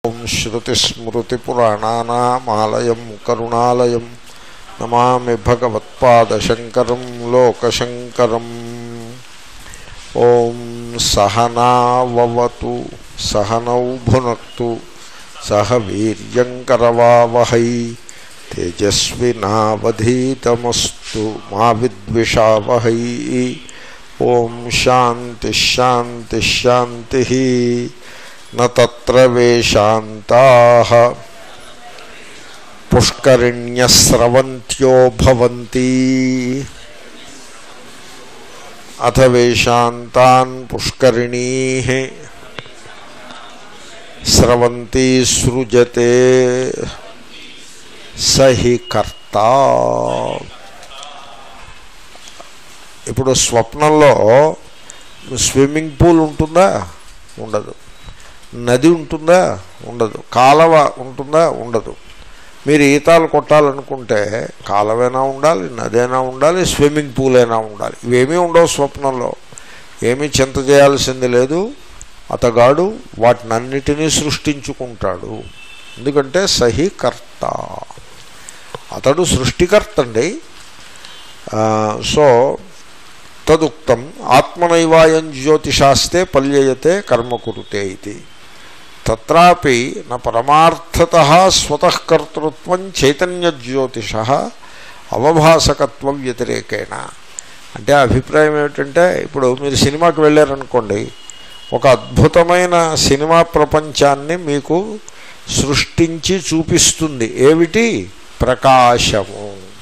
ఓం శ్రుతిస్మృతిపురాణానామాలయం కరుణాలయం నమామి భగవత్పాదశంకరం లోకశంకరం ఓం సహనావతు సహనౌ భునక్తు సహ వీర్యంకరవావహై తేజస్వినావధీతమస్తు మా విద్విషావహై ఓం శాంతి శాంతి శాంతి నత్ర వేషాంతా పుష్కరిణ్యస్రవంత్యో భవంతి అథ వేషాంతాన్ పుష్కరిణీ స్రవంతి సృజతే సహి కర్త ఇప్పుడు స్వప్నంలో స్విమ్మింగ్ పూల్ ఉంటుందా ఉండదు నది ఉంటుందా ఉండదు కాలవ ఉంటుందా ఉండదు మీరు ఈతాలు కొట్టాలనుకుంటే కాలవైనా ఉండాలి నదైనా ఉండాలి స్విమ్మింగ్ పూల్ అయినా ఉండాలి ఇవేమీ ఉండవు స్వప్నంలో ఏమీ చింత చేయాల్సింది లేదు అతగాడు వాటినన్నిటినీ సృష్టించుకుంటాడు ఎందుకంటే సహి కర్త అతడు సృష్టికర్త అండి సో తదుక్తం ఆత్మనైవాయం జ్యోతిషాస్తే పల్యయతే కర్మ కురుతే ఇది తత్రాపి న పరమార్థత స్వతఃకర్తృత్వం చైతన్యజ్యోతిష అవభాసకత్వం వ్యతిరేకేణ అంటే అభిప్రాయం ఏమిటంటే ఇప్పుడు మీరు సినిమాకి వెళ్ళారనుకోండి ఒక అద్భుతమైన సినిమా ప్రపంచాన్ని మీకు సృష్టించి చూపిస్తుంది ఏమిటి ప్రకాశము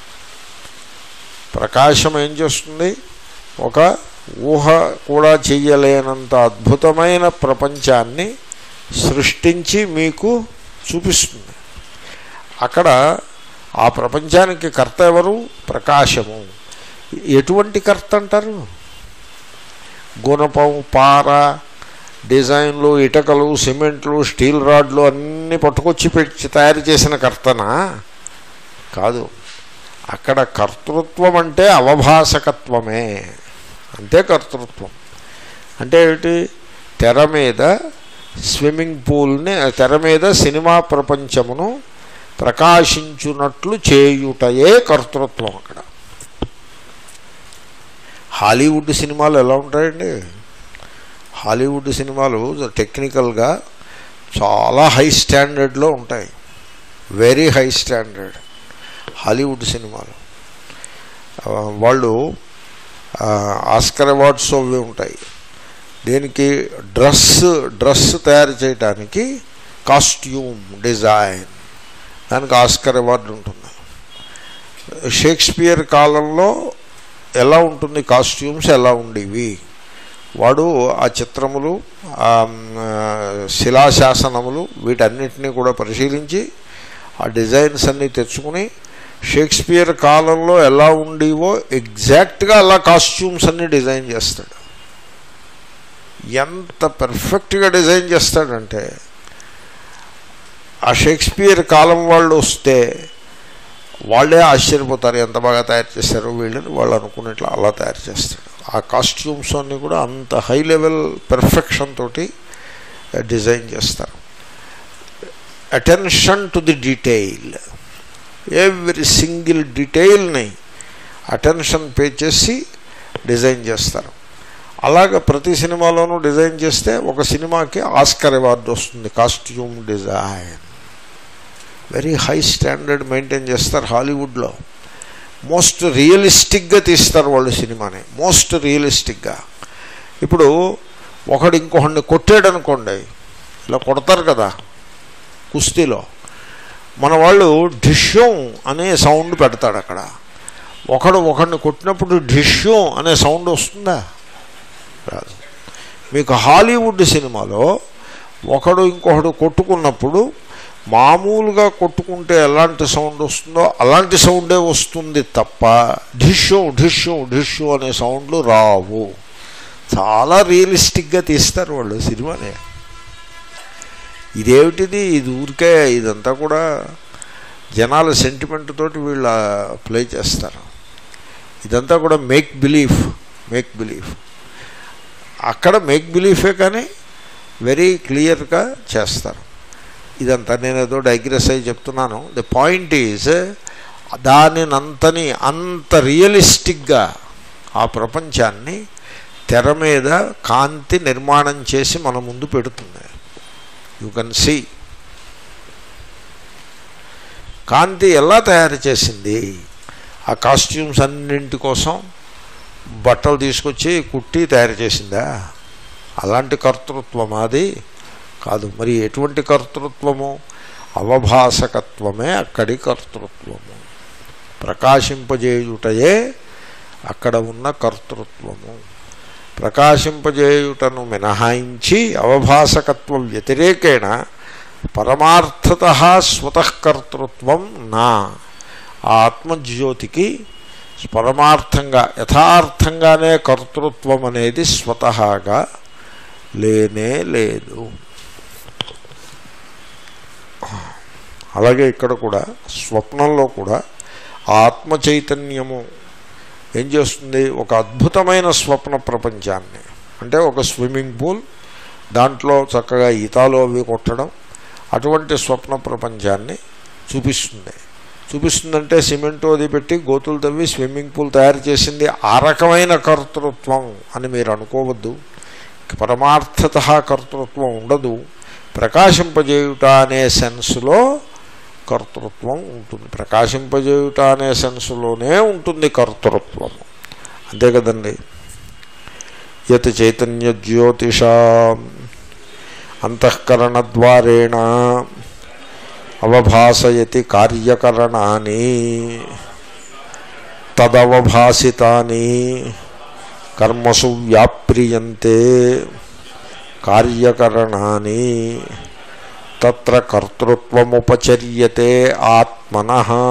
ప్రకాశం ఏం చేస్తుంది ఒక ఊహ కూడా చెయ్యలేనంత అద్భుతమైన ప్రపంచాన్ని సృష్టించి మీకు చూపిస్తుంది అక్కడ ఆ ప్రపంచానికి కర్త ఎవరు ప్రకాశము ఎటువంటి కర్త అంటారు గుణపం పార డిజైన్లు ఇటకలు సిమెంట్లు స్టీల్ రాడ్లు అన్నీ పట్టుకొచ్చి పెట్టి తయారు చేసిన కర్తనా కాదు అక్కడ కర్తృత్వం అంటే అవభాసకత్వమే అంతే కర్తృత్వం అంటే ఏమిటి తెర మీద స్విమ్మింగ్ పూల్ని తెర మీద సినిమా ప్రపంచమును ప్రకాశించున్నట్లు చేయుటయే కర్తృత్వం అక్కడ హాలీవుడ్ సినిమాలు ఎలా ఉంటాయండి హాలీవుడ్ సినిమాలు టెక్నికల్గా చాలా హై స్టాండర్డ్లో ఉంటాయి వెరీ హై స్టాండర్డ్ హాలీవుడ్ సినిమాలు వాళ్ళు ఆస్కర్ అవార్డ్స్ అవి ఉంటాయి దీనికి డ్రెస్ డ్రెస్ తయారు చేయడానికి కాస్ట్యూమ్ డిజైన్ దానికి ఆస్కర్ అవార్డు ఉంటుంది షేక్స్పియర్ కాలంలో ఎలా ఉంటుంది కాస్ట్యూమ్స్ ఎలా ఉండేవి వాడు ఆ చిత్రములు శిలాశాసనములు వీటన్నిటినీ కూడా పరిశీలించి ఆ డిజైన్స్ అన్నీ తెచ్చుకుని షేక్స్పియర్ కాలంలో ఎలా ఉండేవో ఎగ్జాక్ట్గా అలా కాస్ట్యూమ్స్ అన్నీ డిజైన్ చేస్తాడు ఎంత పర్ఫెక్ట్గా డిజైన్ చేస్తాడంటే ఆ షేక్స్పియర్ కాలం వాళ్ళు వస్తే వాళ్ళే ఆశ్చర్యపోతారు ఎంత బాగా తయారు చేశారో వీళ్ళని వాళ్ళు అనుకున్నట్లు అలా తయారు చేస్తాడు ఆ కాస్ట్యూమ్స్ అన్నీ కూడా అంత హై లెవెల్ పెర్ఫెక్షన్ తోటి డిజైన్ చేస్తారు attention to the detail every single డీటెయిల్ని అటెన్షన్ పే చేసి డిజైన్ చేస్తారు అలాగ ప్రతి సినిమాలోనూ డిజైన్ చేస్తే ఒక సినిమాకి ఆస్కర్ అవార్డు వస్తుంది costume design very high standard maintain చేస్తారు హాలీవుడ్లో మోస్ట్ రియలిస్టిక్గా తీస్తారు వాళ్ళు సినిమాని మోస్ట్ రియలిస్టిక్గా ఇప్పుడు ఒకడు ఇంకొకడిని కొట్టాడు అనుకోండి ఇలా కొడతారు కదా కుస్తీలో మన వాళ్ళు ఢిష్యం అనే సౌండ్ పెడతాడు అక్కడ ఒకడు ఒకడిని కొట్టినప్పుడు ఢిష్యం అనే సౌండ్ వస్తుందా రాదు మీకు హాలీవుడ్ సినిమాలో ఒకడు ఇంకొకడు కొట్టుకున్నప్పుడు మామూలుగా కొట్టుకుంటే ఎలాంటి సౌండ్ వస్తుందో అలాంటి సౌండే వస్తుంది తప్ప ఢిష్యో ఢిష్యో ఢిష్యో అనే సౌండ్లు రావు చాలా రియలిస్టిక్గా తీస్తారు వాళ్ళు సినిమాని ఇదేమిటిది ఇది ఊరికే ఇదంతా కూడా జనాల సెంటిమెంట్ తోటి వీళ్ళు ప్లే చేస్తారు ఇదంతా కూడా మేక్ బిలీఫ్ మేక్ బిలీఫ్ అక్కడ మేక్ బిలీఫే కానీ వెరీ క్లియర్గా చేస్తారు ఇదంతా నేను ఏదో డైగ్రెస్ అయి చెప్తున్నాను ది పాయింట్ ఈజ్ దానినంతని అంత రియలిస్టిక్గా ఆ ప్రపంచాన్ని తెర మీద కాంతి నిర్మాణం చేసి మన ముందు పెడుతుంది యూ కెన్ సీ కాంతి ఎలా తయారు చేసింది ఆ కాస్ట్యూమ్స్ అన్నింటి కోసం బట్టలు తీసుకొచ్చి కుట్టి తయారు చేసిందా అలాంటి కర్తృత్వం అది కాదు మరి ఎటువంటి కర్తృత్వము అవభాసకత్వమే అక్కడి కర్తృత్వము ప్రకాశింపజేయుటయే అక్కడ ఉన్న కర్తృత్వము ప్రకాశింపజేయుటను మినహాయించి అవభాసకత్వం వ్యతిరేకేణ పరమార్థత స్వతఃకర్తృత్వం నా ఆ ఆత్మజ్యోతికి పరమార్థంగా యథార్థంగానే కర్తృత్వం అనేది స్వతహాగా లేనే లేదు అలాగే ఇక్కడ కూడా స్వప్నంలో కూడా ఆత్మ చైతన్యము ఏం చేస్తుంది ఒక అద్భుతమైన స్వప్న ప్రపంచాన్ని అంటే ఒక స్విమ్మింగ్ పూల్ దాంట్లో చక్కగా ఈతాలు అవి కొట్టడం అటువంటి స్వప్న ప్రపంచాన్ని చూపిస్తుంది చూపిస్తుందంటే సిమెంట్ అది పెట్టి గోతులు తవ్వి స్విమ్మింగ్ పూల్ తయారు చేసింది ఆ రకమైన కర్తృత్వం అని మీరు అనుకోవద్దు పరమార్థత కర్తృత్వం ఉండదు ప్రకాశింపజేయుట అనే సెన్స్లో కర్తృత్వం ఉంటుంది ప్రకాశింపజేయుట అనే సెన్స్లోనే ఉంటుంది కర్తృత్వం అంతే కదండి యత్ చైతన్య జ్యోతిష అంతఃకరణద్వారేణ అవభాసయతి కార్యకరణాన్ని తదవభాసితాని కర్మసు వ్యాప్రియంతే కార్యకరణాన్ని తత్ర కర్తృత్వముపచర్యతే ఆత్మన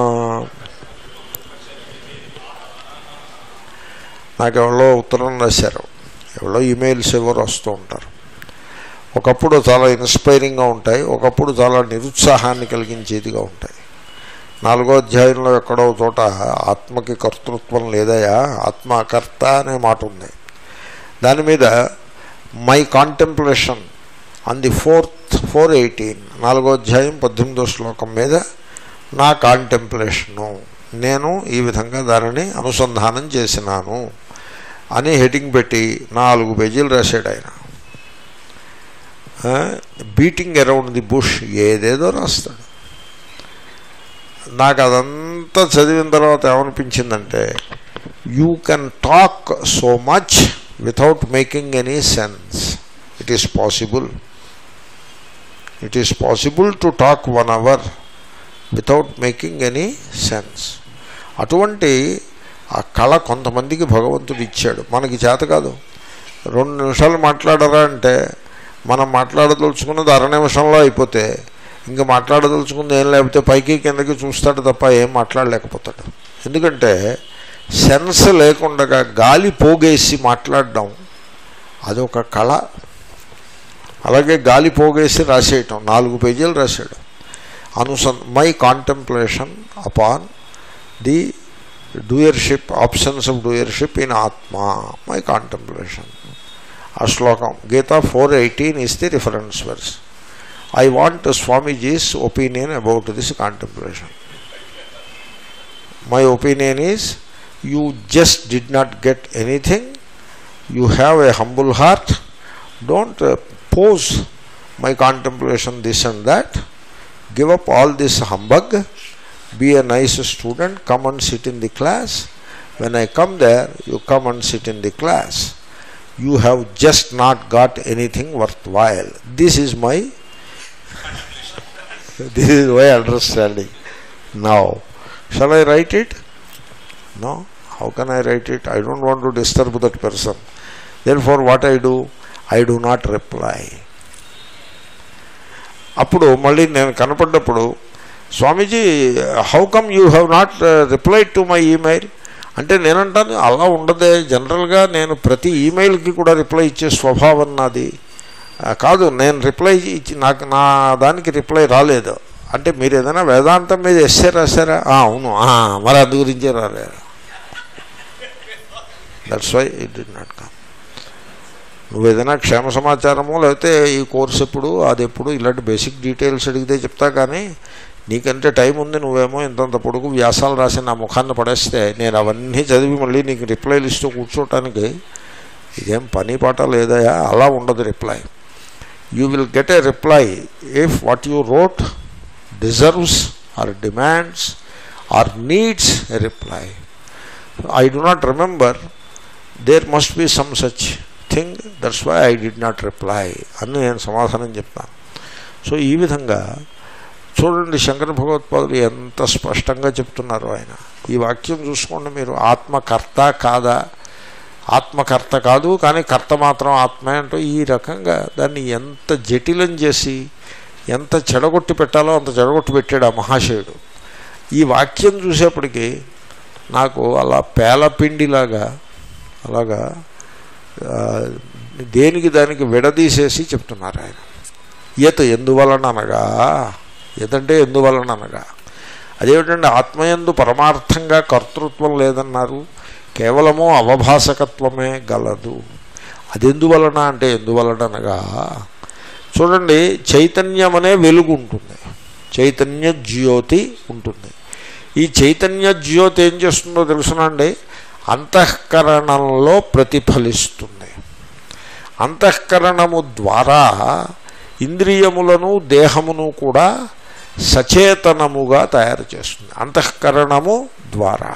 నాకు ఎవరో ఉత్తరం రాశారు ఎవరో ఈమెయిల్స్ ఎవరు వస్తూ ఉంటారు ఒకప్పుడు చాలా ఇన్స్పైరింగ్గా ఉంటాయి ఒకప్పుడు చాలా నిరుత్సాహాన్ని కలిగించేదిగా ఉంటాయి నాలుగో అధ్యాయంలో ఎక్కడో చోట ఆత్మకి కర్తృత్వం లేదయా ఆత్మకర్త అనే మాట ఉంది దాని మీద my contemplation on the fourth four eighteen నాలుగో అధ్యాయం పద్దెనిమిదో శ్లోకం మీద నా కాంటెంప్లేషను నేను ఈ విధంగా దానిని అనుసంధానం చేసినాను అని హెడ్డింగ్ పెట్టి నాలుగు పేజీలు రాశాడు ఆయన బీటింగ్ అరౌండ్ ది బుష్ ఏదేదో రాస్తాడు నాకు అదంతా చదివిన తర్వాత ఏమనిపించిందంటే you can talk so much without making any sense it is possible it is possible to talk one hour without making any sense అటువంటి ఆ కళ కొంతమందికి భగవంతుడు ఇచ్చాడు మనకి చేత కాదు రెండు నిమిషాలు మాట్లాడరా అంటే మనం మాట్లాడదలుచుకున్నది అర నిమిషంలో అయిపోతే ఇంకా మాట్లాడదలుచుకుంది ఏం లేకపోతే పైకి కిందకి చూస్తాడు తప్ప ఏం మాట్లాడలేకపోతాడు ఎందుకంటే సెన్స్ లేకుండా గాలి పోగేసి మాట్లాడడం అదొక కళ అలాగే గాలి పోగేసి రాసేయటం నాలుగు పేజీలు రాశాడు అనుసన్ my contemplation upon the doership options of doership in ఆత్మ మై కాంటెంప్లేషన్ ఆ శ్లోకం Gita four eighteen is the reference verse I want Swamiji's opinion about this contemplation my opinion is you just did not get anything you have a humble heart don't pose my contemplation this and that give up all this humbug be a nice student, come and sit in the class. When I come there, you come and sit in the class. You have just not got anything worthwhile. This is my this is my understanding. Now, shall I write it? No. How can I write it? I don't want to disturb that person. Therefore, what I do? I do not reply. అప్పుడు మళ్ళీ నేను కనపడ్డప్పుడు Swamiji how come you have not replied to my email అంటే నేనంటాను అలా ఉండదే జనరల్గా నేను ప్రతి ఈమెయిల్కి కూడా రిప్లై ఇచ్చే స్వభావం నాది కాదు నేను రిప్లై ఇచ్చి నాకు నా దానికి రిప్లై రాలేదు అంటే మీరు ఏదైనా వేదాంతం మీద ఎస్సే రాశారా అవును మరి అందు గురించే రాలేరు that's why it did not come నువ్వు ఏదైనా క్షేమ సమాచారము లేకపోతే ఈ కోర్స్ ఎప్పుడు అది ఎప్పుడు ఇలాంటి బేసిక్ డీటెయిల్స్ అడిగితే చెప్తా కానీ నీకంటే టైం ఉంది నువ్వేమో ఇంతంత పొడుగు వ్యాసాలు రాసి నా ముఖాన్ని పడేస్తే నేను అవన్నీ చదివి మళ్ళీ నీకు రిప్లై లిస్టు కూర్చోవటానికి ఇదేం పని పాట లేదయా అలా ఉండదు reply you will get a reply if what you wrote deserves or demands or needs a reply I do not remember there must be some such thing that's why I did not reply అని నేను సమాధానం చెప్తాను so ఈ విధంగా చూడండి శంకర భగవత్పాదులు ఎంత స్పష్టంగా చెప్తున్నారు ఆయన ఈ వాక్యం చూసుకోండి మీరు ఆత్మకర్త కాదా ఆత్మకర్త కాదు కానీ కర్త మాత్రం ఆత్మే అంటూ ఈ రకంగా దాన్ని ఎంత జటిలం చేసి ఎంత చెడగొట్టి పెట్టాలో అంత చెడగొట్టి పెట్టాడు ఆ మహాశయుడు ఈ వాక్యం చూసేప్పటికీ నాకు అలా పేలపిండిలాగా అలాగా ఆ, దేనికి దానికి విడదీసేసి చెప్తున్నారు ఆయన ఈత ఎందువలన అనగా ఈతంటే ఎందువలన అనగా అదేమిటంటే ఆత్మయందు పరమార్థంగా కర్తృత్వం లేదన్నారు కేవలము అవభాసకత్వమే గలదు అది ఎందువలన అంటే ఎందువలన అనగా చూడండి చైతన్యం అనే వెలుగు ఉంటుంది చైతన్య జ్యోతి ఉంటుంది ఈ చైతన్య జ్యోతి ఏం చేస్తుందో తెలుసునండి అంతఃకరణంలో ప్రతిఫలిస్తుంది అంతఃకరణము ద్వారా ఇంద్రియములను దేహమును కూడా సచేతనముగా తయారు చేస్తుంది అంతఃకరణము ద్వారా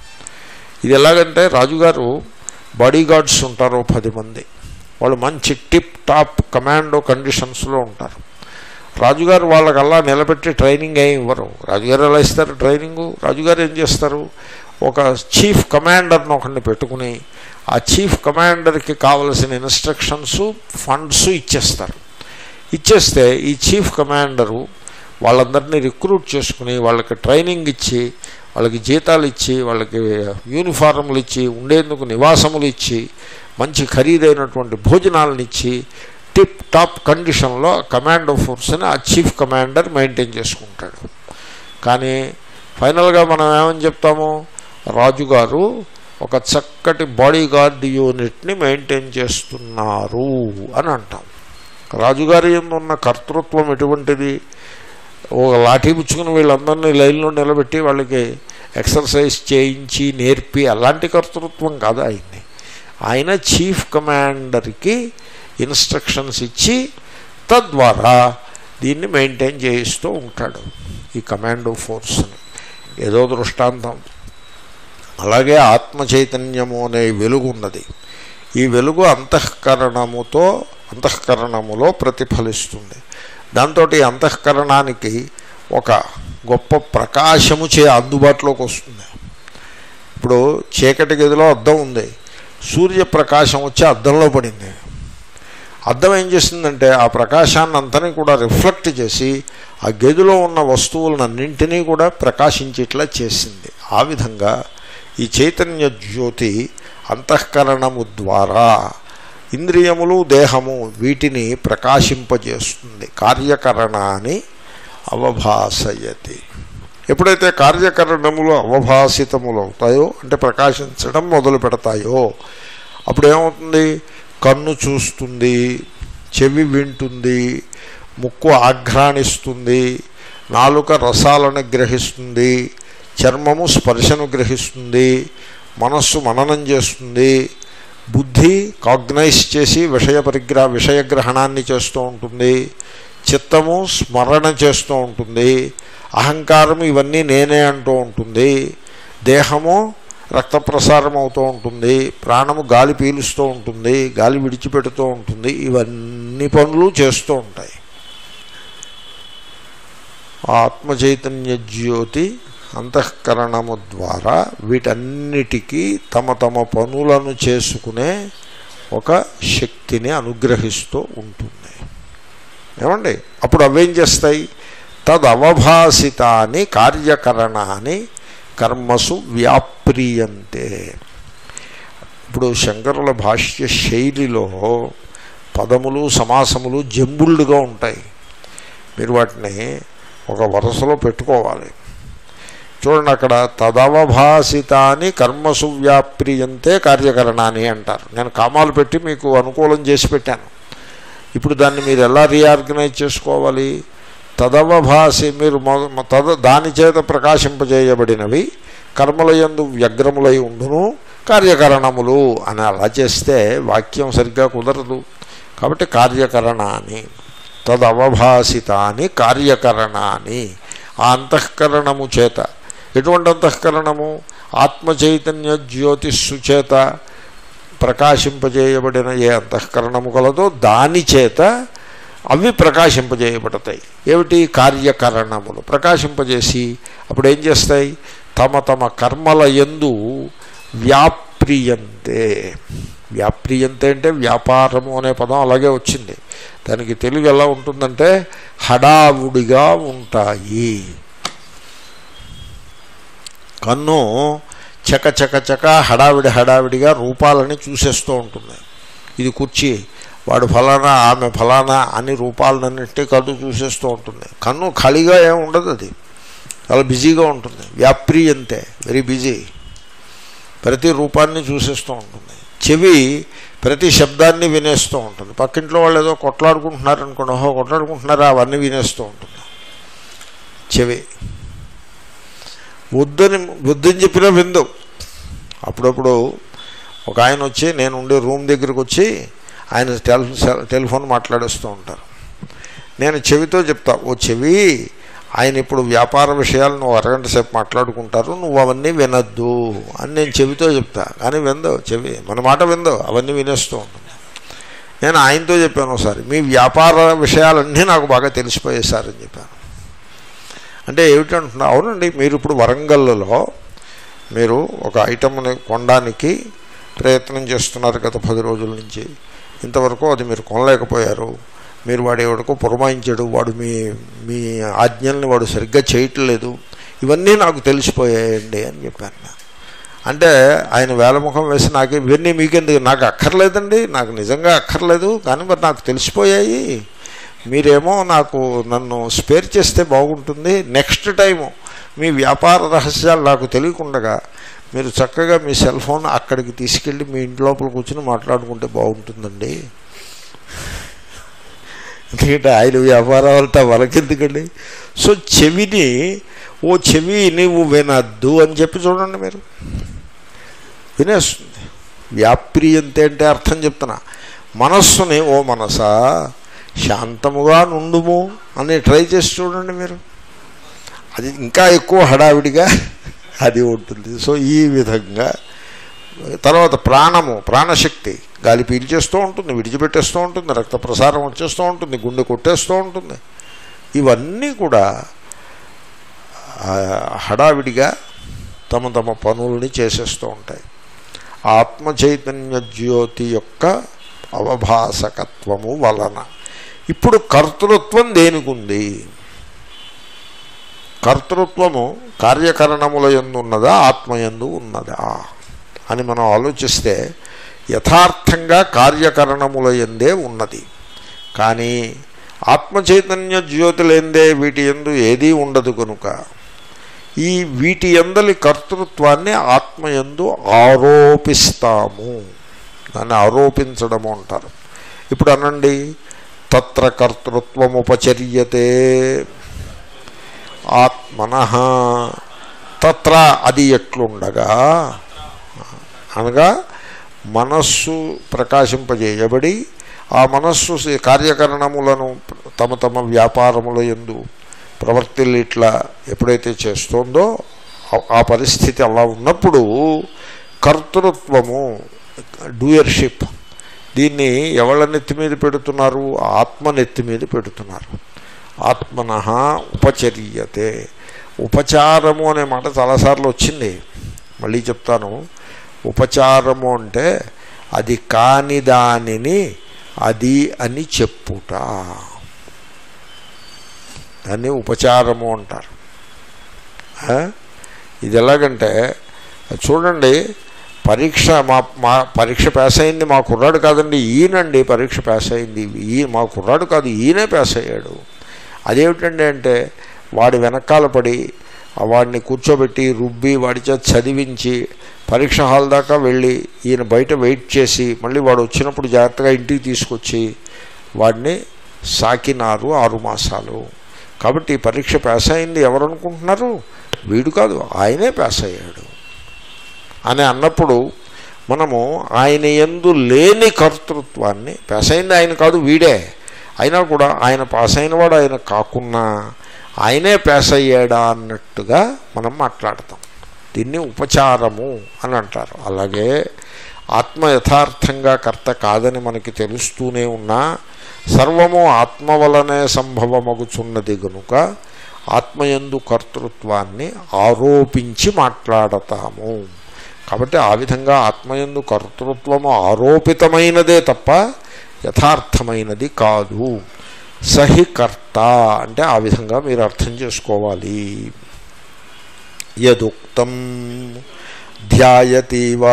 ఇది ఎలాగంటే రాజుగారు బాడీ గార్డ్స్ ఉంటారు ఓ పది మంది వాళ్ళు మంచి టిప్ టాప్ కమాండో కండిషన్స్లో ఉంటారు రాజుగారు వాళ్ళకల్లా నిలబెట్టి ట్రైనింగ్ ఏమి ఇవ్వరు రాజుగారు ఎలా ఇస్తారు ట్రైనింగు రాజుగారు ఏం చేస్తారు ఒక చీఫ్ కమాండర్ని ఒకరిని పెట్టుకుని ఆ చీఫ్ కమాండర్కి కావలసిన ఇన్స్ట్రక్షన్స్ ఫండ్స్ ఇచ్చేస్తారు ఇచ్చేస్తే ఈ చీఫ్ కమాండరు వాళ్ళందరినీ రిక్రూట్ చేసుకుని వాళ్ళకి ట్రైనింగ్ ఇచ్చి వాళ్ళకి జీతాలు ఇచ్చి వాళ్ళకి యూనిఫారంలు ఇచ్చి ఉండేందుకు నివాసములు ఇచ్చి మంచి ఖరీదైనటువంటి భోజనాలను ఇచ్చి టిప్ టాప్ కండిషన్లో కమాండో ఫోర్స్ని ఆ చీఫ్ కమాండర్ మెయింటైన్ చేసుకుంటాడు కానీ ఫైనల్గా మనం ఏమని చెప్తాము రాజుగారు ఒక చక్కటి బాడీ గార్డ్ యూనిట్ని మెయింటైన్ చేస్తున్నారు అని అంటాం రాజుగారి ఎందు ఉన్న కర్తృత్వం ఎటువంటిది ఒక లాఠీ పుచ్చుకుని వీళ్ళందరినీ లైన్లో నిలబెట్టి వాళ్ళకి ఎక్సర్సైజ్ చేయించి నేర్పి అలాంటి కర్తృత్వం కాదు ఆయన్ని ఆయన చీఫ్ కమాండర్కి ఇన్స్ట్రక్షన్స్ ఇచ్చి తద్వారా దీన్ని మెయింటైన్ చేయిస్తూ ఉంటాడు ఈ కమాండో ఫోర్స్ని ఏదో దృష్టాంతం అలాగే ఆత్మ చైతన్యము అనే వెలుగు ఉన్నది ఈ వెలుగు అంతఃకరణముతో అంతఃకరణములో ప్రతిఫలిస్తుంది దాంతో ఈ అంతఃకరణానికి ఒక గొప్ప ప్రకాశము చే అందుబాటులోకి వస్తుంది ఇప్పుడు చీకటి గదిలో అద్దం ఉంది సూర్యప్రకాశం వచ్చి అద్దంలో పడింది అద్దం ఏం చేసిందంటే ఆ ప్రకాశాన్ని అంతని కూడా రిఫ్లెక్ట్ చేసి ఆ గదిలో ఉన్న వస్తువులన్నింటినీ కూడా ప్రకాశించేట్లా చేసింది ఆ విధంగా ఈ చైతన్య జ్యోతి అంతఃకరణము ద్వారా ఇంద్రియములు దేహము వీటిని ప్రకాశింపజేస్తుంది కార్యకరణాన్ని అవభాసయతి ఎప్పుడైతే కార్యకరణములు అవభాసితములు అవుతాయో అంటే ప్రకాశించడం మొదలు పెడతాయో అప్పుడు ఏమవుతుంది కన్ను చూస్తుంది చెవి వింటుంది ముక్కు ఆఘ్రాణిస్తుంది నాలుక రసాలను గ్రహిస్తుంది చర్మము స్పర్శను గ్రహిస్తుంది మనస్సు మననం చేస్తుంది బుద్ధి కాగ్నైజ్ చేసి విషయ పరిగ్రహ విషయగ్రహణాన్ని చేస్తూ ఉంటుంది చిత్తము స్మరణ చేస్తూ ఉంటుంది అహంకారం ఇవన్నీ నేనే అంటూ ఉంటుంది దేహము రక్త ప్రసారం అవుతూ ఉంటుంది ప్రాణము గాలి పీలుస్తూ ఉంటుంది గాలి విడిచిపెడుతూ ఉంటుంది ఇవన్నీ పనులు చేస్తూ ఉంటాయి ఆత్మ చైతన్య జ్యోతి అంతఃకరణము ద్వారా వీటన్నిటికీ తమ తమ పనులను చేసుకునే ఒక శక్తిని అనుగ్రహిస్తూ ఉంటుంది ఏమండి అప్పుడు అవేం చేస్తాయి తదవభాసితాన్ని కార్యకరణాన్ని కర్మసు వ్యాప్రియంతే ఇప్పుడు శంకరుల భాష్య శైలిలో పదములు సమాసములు జంబుళ్ళుగా ఉంటాయి మీరు వాటిని ఒక వరుసలో పెట్టుకోవాలి చూడండి అక్కడ తదవభాసితాని కర్మసు వ్యాప్రియంతే కార్యకరణాన్ని అంటారు నేను కామాలు పెట్టి మీకు అనుకూలం చేసి పెట్టాను ఇప్పుడు దాన్ని మీరు ఎలా రీఆర్గనైజ్ చేసుకోవాలి తదవభాసి మీరు మొద తద దాని చేత ప్రకాశింపజేయబడినవి కర్మలయందు వ్యగ్రములై ఉండును కార్యకరణములు అని అలా చేస్తే వాక్యం సరిగ్గా కుదరదు కాబట్టి కార్యకరణాన్ని తదవభాసితాని కార్యకరణాన్ని ఆ అంతఃకరణము చేత ఎటువంటి అంతఃకరణము ఆత్మచైతన్య జ్యోతిస్సు చేత ప్రకాశింపజేయబడిన ఏ అంతఃకరణము కలదో దాని చేత అవి ప్రకాశింపజేయబడతాయి ఏమిటి కార్యకరణములు ప్రకాశింపజేసి అప్పుడు ఏం చేస్తాయి తమ తమ కర్మల ఎందు వ్యాప్రియంతే వ్యాప్రియంతే అంటే వ్యాపారము అనే పదం అలాగే వచ్చింది దానికి తెలుగు ఎలా ఉంటుందంటే హడావుడిగా ఉంటాయి కన్ను చక చక చక హడావిడి హడావిడిగా రూపాలని చూసేస్తూ ఉంటుంది ఇది కుర్చీ వాడు ఫలానా ఆమె ఫలానా అని రూపాలన్నింటినీ కళ్ళు చూసేస్తూ ఉంటుంది కన్ను ఖాళీగా ఏమి ఉండదు అది చాలా బిజీగా ఉంటుంది వ్యాప్రియంతే వెరీ బిజీ ప్రతి రూపాన్ని చూసేస్తూ ఉంటుంది చెవి ప్రతి శబ్దాన్ని వినేస్తూ ఉంటుంది పక్కింట్లో వాళ్ళు ఏదో కొట్లాడుకుంటున్నారు అనుకోండి ఓహో కొట్లాడుకుంటున్నారా అవన్నీ వినేస్తూ ఉంటుంది చెవి వద్దని వద్దని చెప్పినా విందు అప్పుడప్పుడు ఒక ఆయన వచ్చి నేను ఉండే రూమ్ దగ్గరికి వచ్చి ఆయన టెల్ టెలిఫోన్ మాట్లాడేస్తూ ఉంటారు నేను చెవితో చెప్తా ఓ చెవి ఆయన ఇప్పుడు వ్యాపార విషయాలు నువ్వు అరగంట సేపు మాట్లాడుకుంటారు నువ్వు అవన్నీ వినద్దు అని నేను చెవితో చెప్తా కానీ విందో చెవి మన మాట విందో అవన్నీ వినేస్తూ ఉంటుంది నేను ఆయనతో చెప్పాను ఒకసారి మీ వ్యాపార విషయాలన్నీ నాకు బాగా తెలిసిపోయాయి సార్ అని చెప్పాను అంటే ఏమిటంటున్నా అవునండి మీరు ఇప్పుడు వరంగల్లో మీరు ఒక ఐటమ్ని కొనడానికి ప్రయత్నం చేస్తున్నారు గత పది రోజుల నుంచి ఇంతవరకు అది మీరు కొనలేకపోయారు మీరు వాడు ఎవడికో పురమాయించాడు వాడు మీ మీ ఆజ్ఞల్ని వాడు సరిగ్గా చేయట్లేదు ఇవన్నీ నాకు తెలిసిపోయాయండి అని చెప్పాను నేను. అంటే ఆయన వేలముఖం వేసి నాకు ఇవన్నీ మీకెందుకు నాకు అక్కర్లేదండి నాకు నిజంగా అక్కర్లేదు కానీ మరి నాకు తెలిసిపోయాయి మీరేమో నాకు నన్ను స్పేర్ చేస్తే బాగుంటుంది నెక్స్ట్ టైము మీ వ్యాపార రహస్యాలు నాకు తెలియకుండగా మీరు చక్కగా మీ సెల్ ఫోన్ అక్కడికి తీసుకెళ్ళి మీ ఇంటి లోపల కూర్చుని మాట్లాడుకుంటే బాగుంటుందండి ఎందుకంటే ఆయన వ్యాపారం అంతా వరకెందుకండి సో చెవిని ఓ చెవి నీవు వినద్దు అని చెప్పి చూడండి మీరు వినేస్తుంది వ్యాప్రియంతే అంటే అర్థం చెప్తున్నా మనస్సుని ఓ మనసా శాంతముగా నుండుము అని ట్రై చేసి చూడండి మీరు అది ఇంకా ఎక్కువ హడావిడిగా అది ఉంటుంది సో ఈ విధంగా తర్వాత ప్రాణము ప్రాణశక్తి గాలి పీల్చేస్తూ ఉంటుంది విడిచిపెట్టేస్తూ ఉంటుంది రక్త ప్రసారం వచ్చేస్తూ ఉంటుంది గుండె కొట్టేస్తూ ఉంటుంది ఇవన్నీ కూడా ఆ, హడావిడిగా తమ తమ పనుల్ని చేసేస్తూ ఉంటాయి ఆత్మ చైతన్య జ్యోతి యొక్క అవభాసకత్వము వలన ఇప్పుడు కర్తృత్వం దేనికుంది కర్తృత్వము కార్యకరణముల ఎందు ఉన్నదా ఆత్మయందు ఉన్నదా అని మనం ఆలోచిస్తే యథార్థంగా కార్యకరణముల ఎందే ఉన్నది కానీ ఆత్మచైతన్య జ్యోతులేందే వీటి ఎందు ఏదీ ఉండదు కనుక ఈ వీటి ఎందలి కర్తృత్వాన్ని ఆత్మయందు ఆరోపిస్తాము దాన్ని ఆరోపించడము అంటారు ఇప్పుడు అనండి తత్ర కర్తృత్వముపచర్యతే ఆత్మన తత్ర అది ఎట్లుండగా అనగా మనస్సు ప్రకాశింపజేయబడి ఆ మనస్సు స- కార్యకరణములను తమ తమ వ్యాపారముల ఎందు ప్రవర్తిల్లు ఇట్లా ఎప్పుడైతే చేస్తోందో ఆ- ఆ పరిస్థితి అలా ఉన్నప్పుడు కర్తృత్వము డూయర్షిప్ దీన్ని ఎవళ్ళ నెత్తి మీద పెడుతున్నారు ఆత్మ నెత్తి మీద పెడుతున్నారు ఆత్మన ఉపచర్యతే ఉపచారము అనే మాట చాలాసార్లు వచ్చింది మళ్ళీ చెప్తాను ఉపచారము అంటే అది కాని దానిని అది అని చెప్పుట దాన్ని ఉపచారము అంటారు ఆ? ఇది ఎలాగంటే చూడండి పరీక్ష మా మా పరీక్ష పాస్ అయింది మా కుర్రాడు కాదండి ఈయనండి పరీక్ష పాస్ అయింది ఈ మా కుర్రాడు కాదు ఈయనే పాస్ అయ్యాడు అదేమిటండి అంటే వాడి వెనకాల పడి ఆ వాడిని కూర్చోబెట్టి రుబ్బి వాడి చేత చదివించి పరీక్ష హాల్ దాకా వెళ్ళి ఈయన బయట వెయిట్ చేసి మళ్ళీ వాడు వచ్చినప్పుడు జాగ్రత్తగా ఇంటికి తీసుకొచ్చి వాడిని సాకినారు ఆరు మాసాలు కాబట్టి ఈ పరీక్ష పాస్ అయింది ఎవరు అనుకుంటున్నారు వీడు కాదు ఆయనే పాస్ అయ్యాడు అని అన్నప్పుడు మనము ఆయన ఎందు లేని కర్తృత్వాన్ని పాస్ అయింది ఆయన కాదు వీడే అయినా కూడా ఆయన పాస్ అయినవాడు ఆయన కాకున్నా ఆయనే పాస్ అయ్యాడా అన్నట్టుగా మనం మాట్లాడతాం దీన్ని ఉపచారము అని అంటారు అలాగే ఆత్మ యథార్థంగా కర్త కాదని మనకి తెలుస్తూనే ఉన్నా సర్వము ఆత్మ వలనే సంభవమగుచున్నది గనుక ఆత్మయందు కర్తృత్వాన్ని ఆరోపించి మాట్లాడతాము కాబట్టి ఆ విధంగా ఆత్మయందు కర్తృత్వము ఆరోపితమైనదే తప్ప యథార్థమైనది కాదు సహి కర్త అంటే ఆ విధంగా మీరు అర్థం చేసుకోవాలి యదుక్తం ధ్యాయతీవా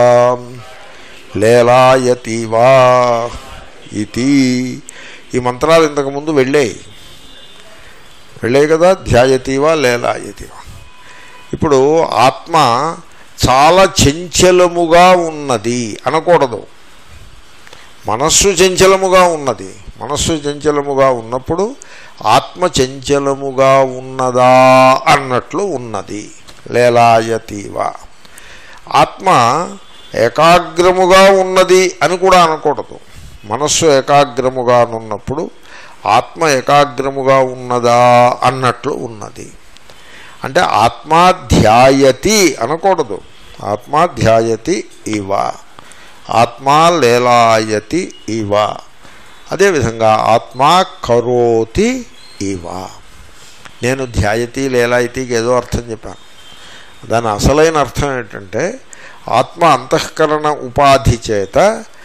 లేలాయతీవా ఇది ఈ మంత్రాలు ఇంతకుముందు వెళ్ళాయి వెళ్ళాయి కదా ధ్యాయతీవా లేలాయతీవా ఇప్పుడు ఆత్మ చాలా చంచలముగా ఉన్నది అనకూడదు మనస్సు చంచలముగా ఉన్నది మనస్సు చంచలముగా ఉన్నప్పుడు ఆత్మ చంచలముగా ఉన్నదా అన్నట్లు ఉన్నది లేలాయతీవా ఆత్మ ఏకాగ్రముగా ఉన్నది అని కూడా అనకూడదు మనస్సు ఏకాగ్రముగా ఉన్నప్పుడు ఆత్మ ఏకాగ్రముగా ఉన్నదా అన్నట్లు ఉన్నది అంటే ఆత్మాధ్యాయతి అనకూడదు ఆత్మాధ్యాయతి ఇవ ఆత్మా లేలాయతి ఇవ అదేవిధంగా ఆత్మా కరోతి ఇవ నేను ధ్యాయతి లేలాయతికి ఏదో అర్థం చెప్పాను దాని అసలైన అర్థం ఏంటంటే ఆత్మ అంతఃకరణ ఉపాధి చేత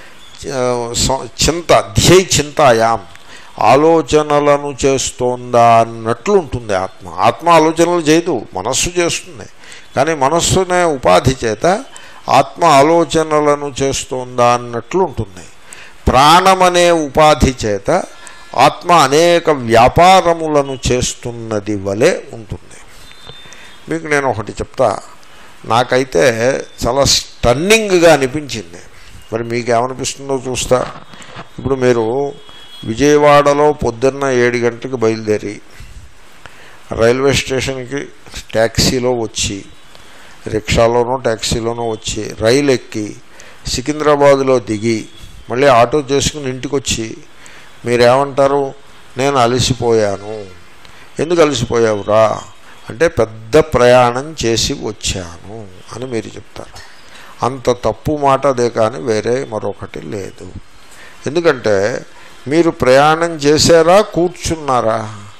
చింత ధ్యై చింతాయాం ఆలోచనలను చేస్తోందా అన్నట్లు ఉంటుంది ఆత్మ ఆత్మ ఆలోచనలు చేయదు మనస్సు చేస్తుంది కానీ మనస్సునే ఉపాధి చేత ఆత్మ ఆలోచనలను చేస్తోందా అన్నట్లు ఉంటుంది ప్రాణమనే ఉపాధి చేత ఆత్మ అనేక వ్యాపారములను చేస్తున్నది వలె ఉంటుంది మీకు నేను ఒకటి చెప్తా నాకైతే చాలా స్టన్నింగ్గా అనిపించింది మరి మీకు ఏమనిపిస్తుందో చూస్తా ఇప్పుడు మీరు విజయవాడలో పొద్దున్న ఏడు గంటలకు బయలుదేరి రైల్వే స్టేషన్కి ట్యాక్సీలో వచ్చి రిక్షాలోనో ట్యాక్సీలోనో వచ్చి రైలు ఎక్కి సికింద్రాబాదులో దిగి మళ్ళీ ఆటో చేసుకుని ఇంటికి వచ్చి మీరేమంటారు నేను అలసిపోయాను ఎందుకు అలసిపోయావురా అంటే పెద్ద ప్రయాణం చేసి వచ్చాను అని మీరు చెప్తారు అంత తప్పు మాట అదే కానీ వేరే మరొకటి లేదు ఎందుకంటే మీరు ప్రయాణం చేశారా కూర్చున్నారా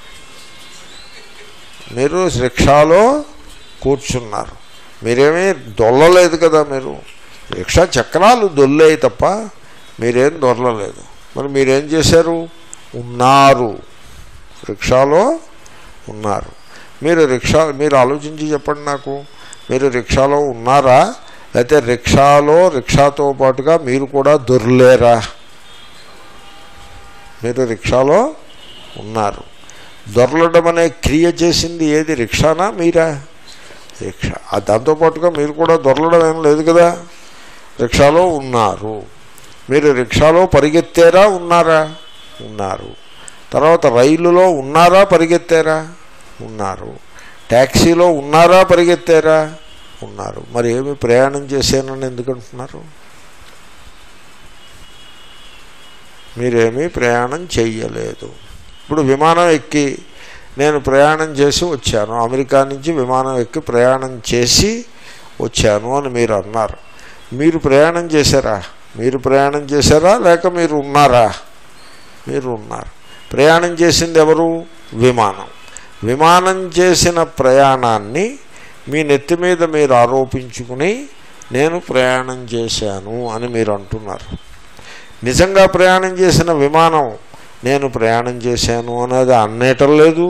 మీరు రిక్షాలో కూర్చున్నారు మీరేమీ దొల్లలేదు కదా మీరు రిక్షా చక్రాలు దొల్లేయి తప్ప మీరేం దొరలలేదు మరి మీరేం చేశారు ఉన్నారు రిక్షాలో ఉన్నారు మీరు రిక్షా మీరు ఆలోచించి చెప్పండి నాకు మీరు రిక్షాలో ఉన్నారా లేకపోతే రిక్షాలో రిక్షాతో పాటుగా మీరు కూడా దొర్లేరా మీరు రిక్షాలో ఉన్నారు దొరలడం అనే క్రియ చేసింది ఏది రిక్షానా మీరా రిక్షా ఆ దాంతోపాటుగా మీరు కూడా దొరలడం ఏం లేదు కదా రిక్షాలో ఉన్నారు మీరు రిక్షాలో పరిగెత్తారా ఉన్నారా ఉన్నారు తర్వాత రైలులో ఉన్నారా పరిగెత్తారా ఉన్నారు ట్యాక్సీలో ఉన్నారా పరిగెత్తారా ఉన్నారు మరి ఏమి ప్రయాణం చేశానని ఎందుకంటున్నారు మీరేమీ ప్రయాణం చెయ్యలేదు ఇప్పుడు విమానం ఎక్కి నేను ప్రయాణం చేసి వచ్చాను అమెరికా నుంచి విమానం ఎక్కి ప్రయాణం చేసి వచ్చాను అని మీరు అన్నారు మీరు ప్రయాణం చేశారా మీరు ప్రయాణం చేశారా లేక మీరు ఉన్నారా మీరు ఉన్నారు ప్రయాణం చేసింది ఎవరు విమానం విమానం చేసిన ప్రయాణాన్ని మీ నెత్తి మీద మీరు ఆరోపించుకుని నేను ప్రయాణం చేశాను అని మీరు అంటున్నారు నిజంగా ప్రయాణం చేసిన విమానం నేను ప్రయాణం చేశాను అనేది అనేటం లేదు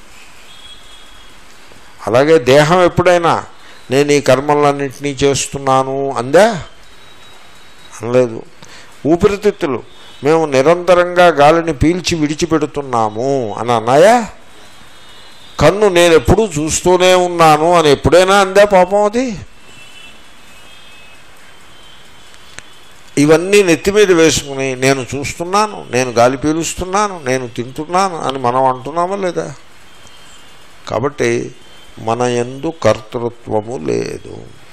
అలాగే దేహం ఎప్పుడైనా నేను ఈ కర్మలన్నింటినీ చేస్తున్నాను అందా అనలేదు ఊపిరితిత్తులు మేము నిరంతరంగా గాలిని పీల్చి విడిచిపెడుతున్నాము అని అన్నాయా కన్ను నేను ఎప్పుడూ చూస్తూనే ఉన్నాను అని ఎప్పుడైనా అందే పాపం అది ఇవన్నీ నెత్తి మీద వేసుకుని నేను చూస్తున్నాను నేను గాలి పీలుస్తున్నాను నేను తింటున్నాను అని మనం అంటున్నామా లేదా కాబట్టి మన ఎందు కర్తృత్వము లేదు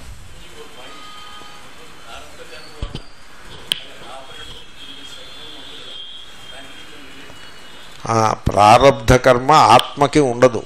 ఆ ప్రారబ్ధ కర్మ ఆత్మకి ఉండదు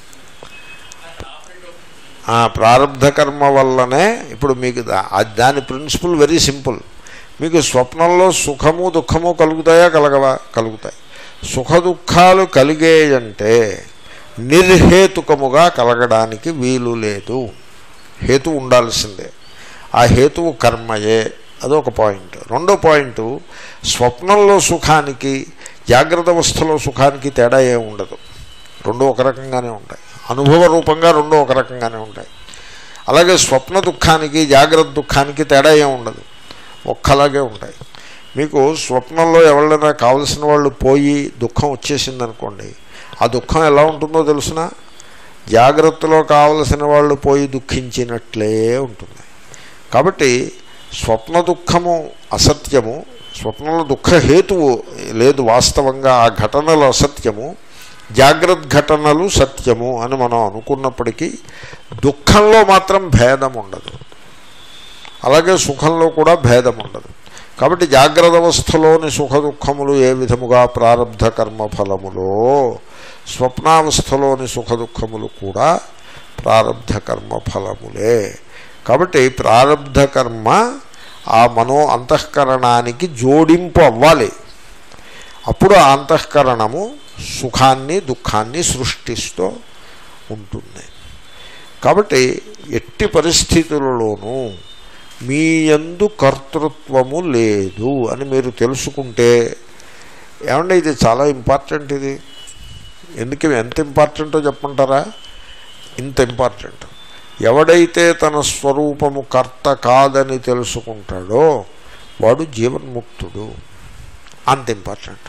ఆ ప్రారబ్ధ కర్మ వల్లనే ఇప్పుడు మీకు దా- ఆ- దాని ప్రిన్సిపల్ వెరీ సింపుల్ మీకు స్వప్నంలో సుఖము దుఃఖము కలుగుతాయా కలగవా కలుగుతాయి సుఖ దుఃఖాలు కలిగేయంటే నిర్హేతుకముగా కలగడానికి వీలు లేదు హేతు ఉండాల్సిందే ఆ హేతువు కర్మయే అదొక పాయింట్ రెండో పాయింట్ స్వప్నంలో సుఖానికి జాగ్రత్త అవస్థలో సుఖానికి తేడా ఏ ఉండదు రెండు ఒక రకంగానే ఉంటాయి అనుభవ రూపంగా రెండు ఒక రకంగానే ఉంటాయి అలాగే స్వప్న దుఃఖానికి జాగ్రత్త దుఃఖానికి తేడా ఏం ఉండదు ఒక్కలాగే ఉంటాయి మీకు స్వప్నంలో ఎవరైనా కావలసిన వాళ్ళు పోయి దుఃఖం వచ్చేసింది అనుకోండి ఆ దుఃఖం ఎలా ఉంటుందో తెలుసిన జాగ్రత్తలో కావలసిన వాళ్ళు పోయి దుఃఖించినట్లే ఉంటుంది కాబట్టి స్వప్న దుఃఖము అసత్యము స్వప్నంలో దుఃఖ హేతువు లేదు వాస్తవంగా ఆ ఘటనలు అసత్యము జాగ్రత్త ఘటనలు సత్యము అని మనం అనుకున్నప్పటికీ దుఃఖంలో మాత్రం భేదం ఉండదు అలాగే సుఖంలో కూడా భేదం ఉండదు కాబట్టి జాగ్రత్త అవస్థలోని సుఖ దుఃఖములు ఏ విధముగా ప్రారంధ కర్మ ఫలములో స్వప్నావస్థలోని సుఖ దుఃఖములు కూడా ప్రారంధ కర్మ ఫలములే కాబట్టి ప్రారంధ కర్మ ఆ మనో అంతఃకరణానికి జోడింపు అవ్వాలి అప్పుడు ఆ అంతఃకరణము సుఖాన్ని దుఃఖాన్ని సృష్టిస్తూ ఉంటుంది కాబట్టి ఎట్టి పరిస్థితులలోనూ మీ యందు కర్తృత్వము లేదు అని మీరు తెలుసుకుంటే ఏమంటే ఇది చాలా ఇంపార్టెంట్ ఇది ఎందుకు ఎంత ఇంపార్టెంటో చెప్పమంటారా ఇంత ఇంపార్టెంట్ ఎవడైతే తన స్వరూపము కర్త కాదని తెలుసుకుంటాడో వాడు జీవన్ముక్తుడు అంత ఇంపార్టెంట్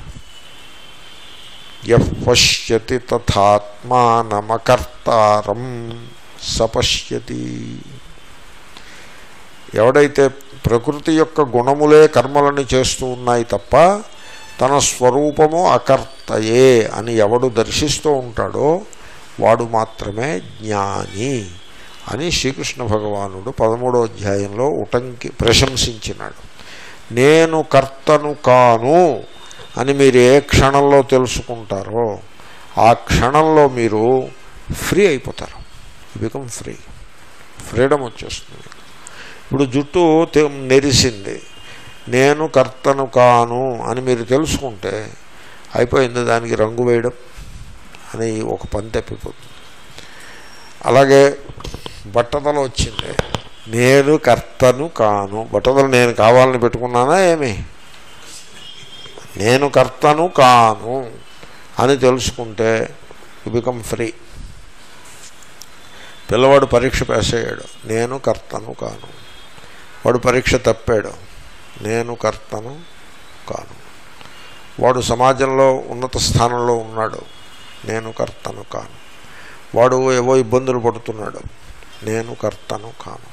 యః పశ్యతి తథాత్మానమకర్తారం సపశ్యతి ఎవడైతే ప్రకృతి యొక్క గుణములే కర్మలను చేస్తూ ఉన్నాయి తప్ప తన స్వరూపము అకర్తయే అని ఎవడు దర్శిస్తూ ఉంటాడో వాడు మాత్రమే జ్ఞాని అని శ్రీకృష్ణ భగవానుడు పదమూడో అధ్యాయంలో ఉటంకి ప్రశంసించినాడు నేను కర్తను కాను అని మీరు ఏ క్షణంలో తెలుసుకుంటారో ఆ క్షణంలో మీరు ఫ్రీ అయిపోతారు బికమ్ ఫ్రీ ఫ్రీడమ్ వచ్చేస్తుంది ఇప్పుడు జుట్టు తె- నెరిసింది నేను కర్తను కాను అని మీరు తెలుసుకుంటే అయిపోయింది దానికి రంగు వేయడం అని ఒక పని తప్పిపోతుంది అలాగే బట్టతల వచ్చింది నేను కర్తను కాను బట్టతలు నేను కావాలని పెట్టుకున్నానా ఏమి నేను కర్తను కాను అని తెలుసుకుంటే యు బికమ్ ఫ్రీ పిల్లవాడు పరీక్ష పాస్ అయ్యాడు నేను కర్తను కాను వాడు పరీక్ష తప్పాడు నేను కర్తను కాను వాడు సమాజంలో ఉన్నత స్థానంలో ఉన్నాడు నేను కర్తను కాను వాడు ఏవో ఇబ్బందులు పడుతున్నాడు నేను కర్తను కాను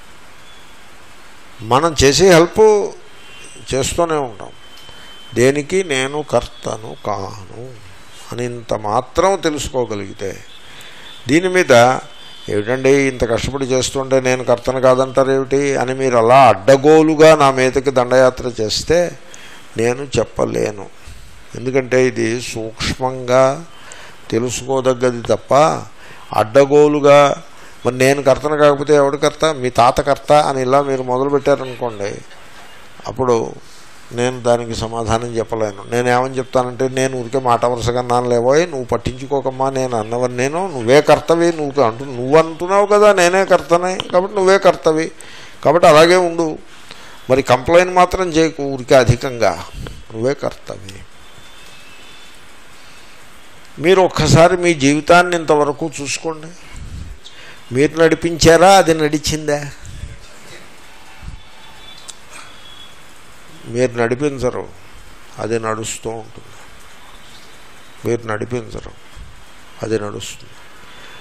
మనం చేసే హెల్ప్ చేస్తూనే ఉంటాం దేనికి నేను కర్తను కాను అని ఇంత మాత్రం తెలుసుకోగలిగితే దీని మీద ఏమిటండి ఇంత కష్టపడి చేస్తుంటే నేను కర్తను కాదంటారు ఏమిటి అని మీరు అలా అడ్డగోలుగా నా మీదకి దండయాత్ర చేస్తే నేను చెప్పలేను ఎందుకంటే ఇది సూక్ష్మంగా తెలుసుకోదగ్గది తప్ప అడ్డగోలుగా మరి నేను కర్తను కాకపోతే ఎవడు కర్త మీ తాత కర్త అని ఇలా మీరు మొదలు పెట్టారనుకోండి అప్పుడు నేను దానికి సమాధానం చెప్పలేను నేను ఏమని చెప్తానంటే నేను ఊరికే మాట వరుసగా అన్నాను లేవోయ్ నువ్వు పట్టించుకోకమ్మా నేను అన్నవని నేను నువ్వే కర్తవి నువ్వు అంటు నువ్వు అంటున్నావు కదా నేనే కర్తనే కాబట్టి నువ్వే కర్తవి కాబట్టి అలాగే ఉండు మరి కంప్లైంట్ మాత్రం చేయకు ఊరికే అధికంగా నువ్వే కర్తవి మీరు ఒక్కసారి మీ జీవితాన్ని ఇంతవరకు చూసుకోండి మీరు నడిపించారా అది నడిచిందా మీరు నడిపించరు అది నడుస్తూ ఉంటుంది మీరు నడిపించరు అది నడుస్తుంది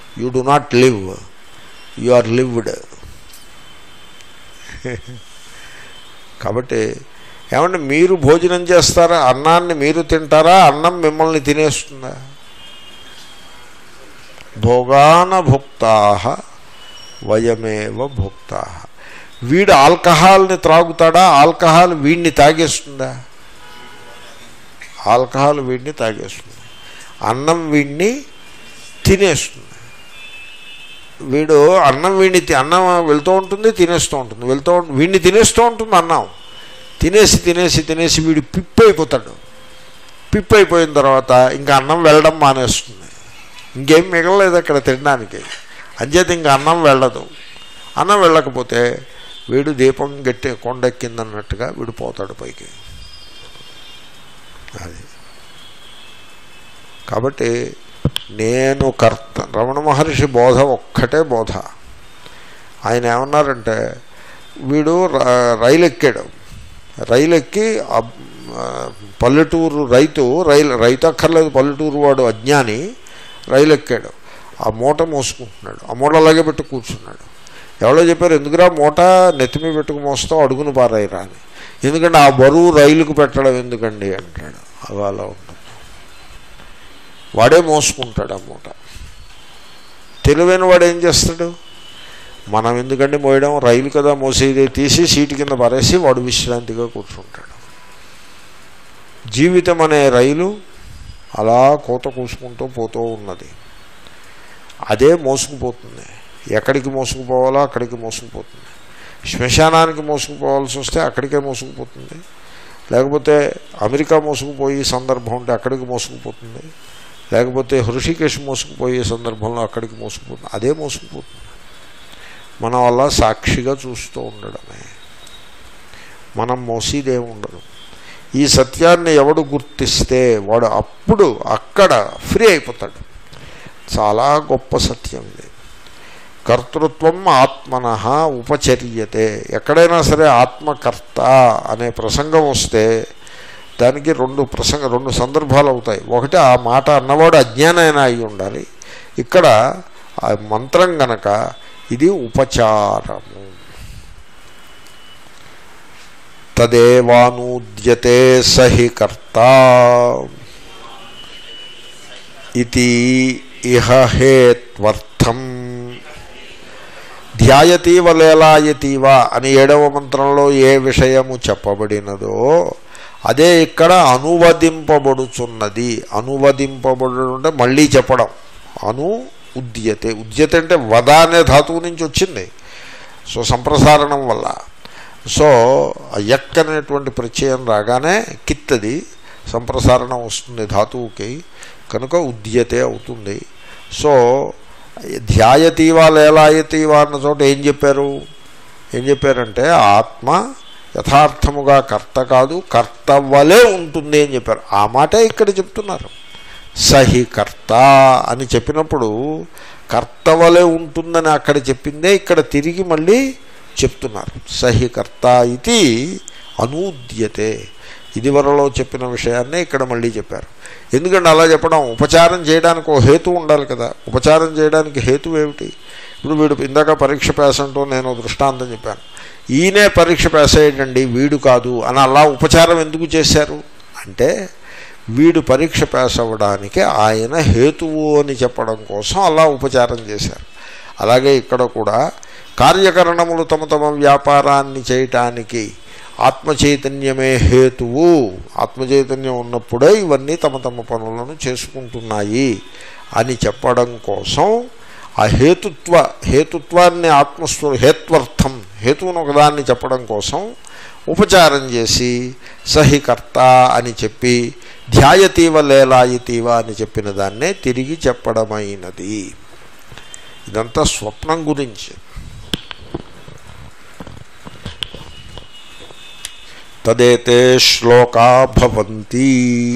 you do not live you are lived కాబట్టి ఏమంటే మీరు భోజనం చేస్తారా అన్నాన్ని మీరు తింటారా అన్నం మిమ్మల్ని తినేస్తుందా భోగాన భుక్తా వయమేవ భుక్తా వీడు ఆల్కహాల్ని త్రాగుతాడా ఆల్కహాల్ వీడిని తాగేస్తుందా ఆల్కహాల్ వీడిని తాగేస్తుంది అన్నం వీడిని తినేస్తుంది వీడు అన్నం వీడిని తి- అన్నం వెళ్తూ ఉంటుంది తినేస్తూ ఉంటుంది వెళ్తూ ఉం- వీడిని తినేస్తూ ఉంటుంది అన్నం తినేసి తినేసి తినేసి వీడు పిప్పి అయిపోతాడు పిప్పి అయిపోయిన తర్వాత ఇంకా అన్నం వెళ్ళడం మానేస్తుంది ఇంకేం మిగలలేదు అక్కడ తినడానికి అంచేత ఇంకా అన్నం వెళ్ళదు అన్నం వెళ్ళకపోతే వీడు దీపం గట్టి కొండెక్కిందన్నట్టుగా వీడు పోతాడు పైకి అది కాబట్టి నేను కర్త రమణ మహర్షి బోధ ఒక్కటే బోధ ఆయన ఏమన్నారంటే వీడు ర- రైలు ఎక్కాడు రైలు ఎక్కి ఆ- ఆ పల్లెటూరు రైతు రైలు రైతు అక్కర్లేదు పల్లెటూరు వాడు అజ్ఞాని రైలు ఎక్కాడు ఆ మూట మోసుకుంటున్నాడు ఆ మూట అలాగే పెట్టి కూర్చున్నాడు ఎవరో చెప్పారు ఎందుకురా మూట నెత్తిమీ పెట్టుకు మోస్తావు అడుగును పారాయిరా అని ఎందుకంటే ఆ బరువు రైలుకు పెట్టడం ఎందుకండి అంటాడు అవి అలా ఉంటుంది వాడే మోసుకుంటాడు ఆ మూట తెలివైన వాడు ఏం చేస్తాడు మనం ఎందుకంటే మోయడం రైలు కదా మోసేది తీసి సీటు కింద పరేసి వాడు విశ్రాంతిగా కూర్చుంటాడు జీవితం అనే రైలు అలా కోత కూసుకుంటూ పోతూ ఉన్నది అదే మోసుకుపోతుంది ఎక్కడికి మోసుకుపోవాలో అక్కడికి మోసుకుపోతుంది శ్మశానానికి మోసుకుపోవాల్సి వస్తే అక్కడికే మోసుకుపోతుంది లేకపోతే అమెరికా మోసుకుపోయే సందర్భం ఉంటే అక్కడికి మోసుకుపోతుంది లేకపోతే హృషికేశ్ మోసుకుపోయే సందర్భంలో అక్కడికి మోసుకుపోతుంది అదే మోసుకుపోతుంది మనం అలా సాక్షిగా చూస్తూ ఉండడమే మనం మోసేదేమి ఉండదు ఈ సత్యాన్ని ఎవడు గుర్తిస్తే వాడు అప్పుడు అక్కడ ఫ్రీ అయిపోతాడు చాలా గొప్ప సత్యం ఇది కర్తృత్వం ఆత్మన ఉపచర్యతే ఎక్కడైనా సరే ఆత్మకర్త అనే ప్రసంగం వస్తే దానికి రెండు ప్రసంగ రెండు సందర్భాలు అవుతాయి ఒకటి ఆ మాట అన్నవాడు అజ్ఞానైనా అయి ఉండాలి ఇక్కడ ఆ మంత్రం గనక ఇది ఉపచారము తదేవానూద్యతే సహి కర్త ఇది ఇహ హేత్వర్థం ధ్యాయతీవ లేలాయతీవ అని ఏడవ మంత్రంలో ఏ విషయము చెప్పబడినదో అదే ఇక్కడ అనువదింపబడుచున్నది అనువదింపబడు అంటే మళ్ళీ చెప్పడం అను ఉద్యతే ఉద్యత అంటే వద అనే ధాతువు నుంచి వచ్చింది సో సంప్రసారణం వల్ల సో ఆ యక్ అనేటువంటి ప్రత్యయం రాగానే కిత్తది సంప్రసారణం వస్తుంది ధాతువుకి కనుక ఉద్యతే అవుతుంది సో ధ్యాయతీవా లేలాయతీవా అన్న చోట ఏం చెప్పారు ఏం చెప్పారంటే ఆత్మ యథార్థముగా కర్త కాదు కర్తవ్వలే ఉంటుంది అని చెప్పారు ఆ మాటే ఇక్కడ చెప్తున్నారు సహి కర్త అని చెప్పినప్పుడు కర్తవలే ఉంటుందని అక్కడ చెప్పిందే ఇక్కడ తిరిగి మళ్ళీ చెప్తున్నారు సహి కర్త ఇది అనూద్యతే ఇది వరలో చెప్పిన విషయాన్నే ఇక్కడ మళ్ళీ చెప్పారు ఎందుకంటే అలా చెప్పడం ఉపచారం చేయడానికి ఒక హేతు ఉండాలి కదా ఉపచారం చేయడానికి హేతు ఏమిటి ఇప్పుడు వీడు ఇందాక పరీక్ష పాస్ అంటూ నేను దృష్టాంతం చెప్పాను ఈయనే పరీక్ష పాస్ అయ్యాడండి వీడు కాదు అని అలా ఉపచారం ఎందుకు చేశారు అంటే వీడు పరీక్ష పాస్ అవ్వడానికి ఆయన హేతువు అని చెప్పడం కోసం అలా ఉపచారం చేశారు అలాగే ఇక్కడ కూడా కార్యకరణములు తమ తమ వ్యాపారాన్ని చేయటానికి ఆత్మచైతన్యమే హేతువు ఆత్మచైతన్యం ఉన్నప్పుడే ఇవన్నీ తమ తమ పనులను చేసుకుంటున్నాయి అని చెప్పడం కోసం ఆ హేతుత్వ హేతుత్వాన్ని ఆత్మస్వ హేత్వర్థం హేతువును ఒకదాన్ని చెప్పడం కోసం ఉపచారం చేసి సహికర్త అని చెప్పి ధ్యాయతీవ లేలాయతీవ అని చెప్పిన దాన్నే తిరిగి చెప్పడమైనది ఇదంతా స్వప్నం గురించి తదేతే శ్లోకా భవంతి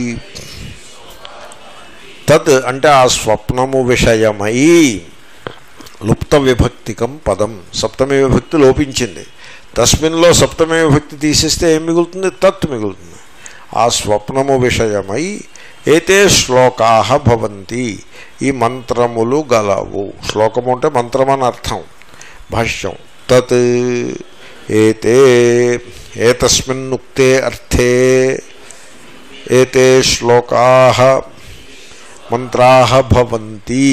తద్ అంటే ఆ స్వప్నము విషయమై లుప్త విభక్తికం పదం సప్తమి విభక్తి లోపించింది తస్మిన్లో సప్తమి విభక్తి తీసేస్తే ఏం మిగులుతుంది తత్ మిగులుతుంది ఆ స్వప్నము విషయమై ఏతే శ్లోకా భవంతి ఈ మంత్రములు గలవు శ్లోకము అంటే మంత్రం అని అర్థం భాష్యం తత్ ఏతే ఏతస్మిన్నుక్తే అర్థే ఏతే శ్లోకా మంత్రా భవంతి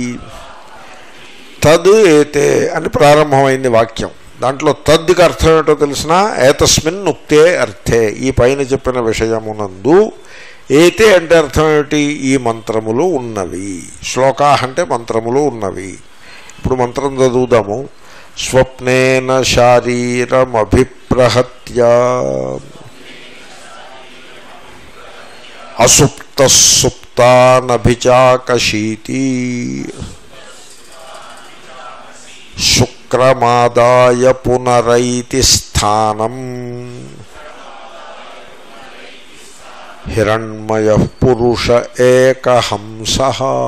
తద్ ఏతే అని ప్రారంభమైంది వాక్యం దాంట్లో తద్దికి అర్థం ఏంటో తెలిసిన ఏతస్మిన్ ఉక్తే అర్థే ఈ పైన చెప్పిన విషయమునందు ఏతే అంటే అర్థం ఏమిటి ఈ మంత్రములు ఉన్నవి శ్లోకా అంటే మంత్రములు ఉన్నవి ఇప్పుడు మంత్రం చదువుదాము స్వప్నేన శారీరమభిప్రహత్య అసుప్త సుప్తానభిచాకశీతి శుక్రమాదాయ పునరైతి స్థానం హిరణ్మయ పురుష ఏకహంస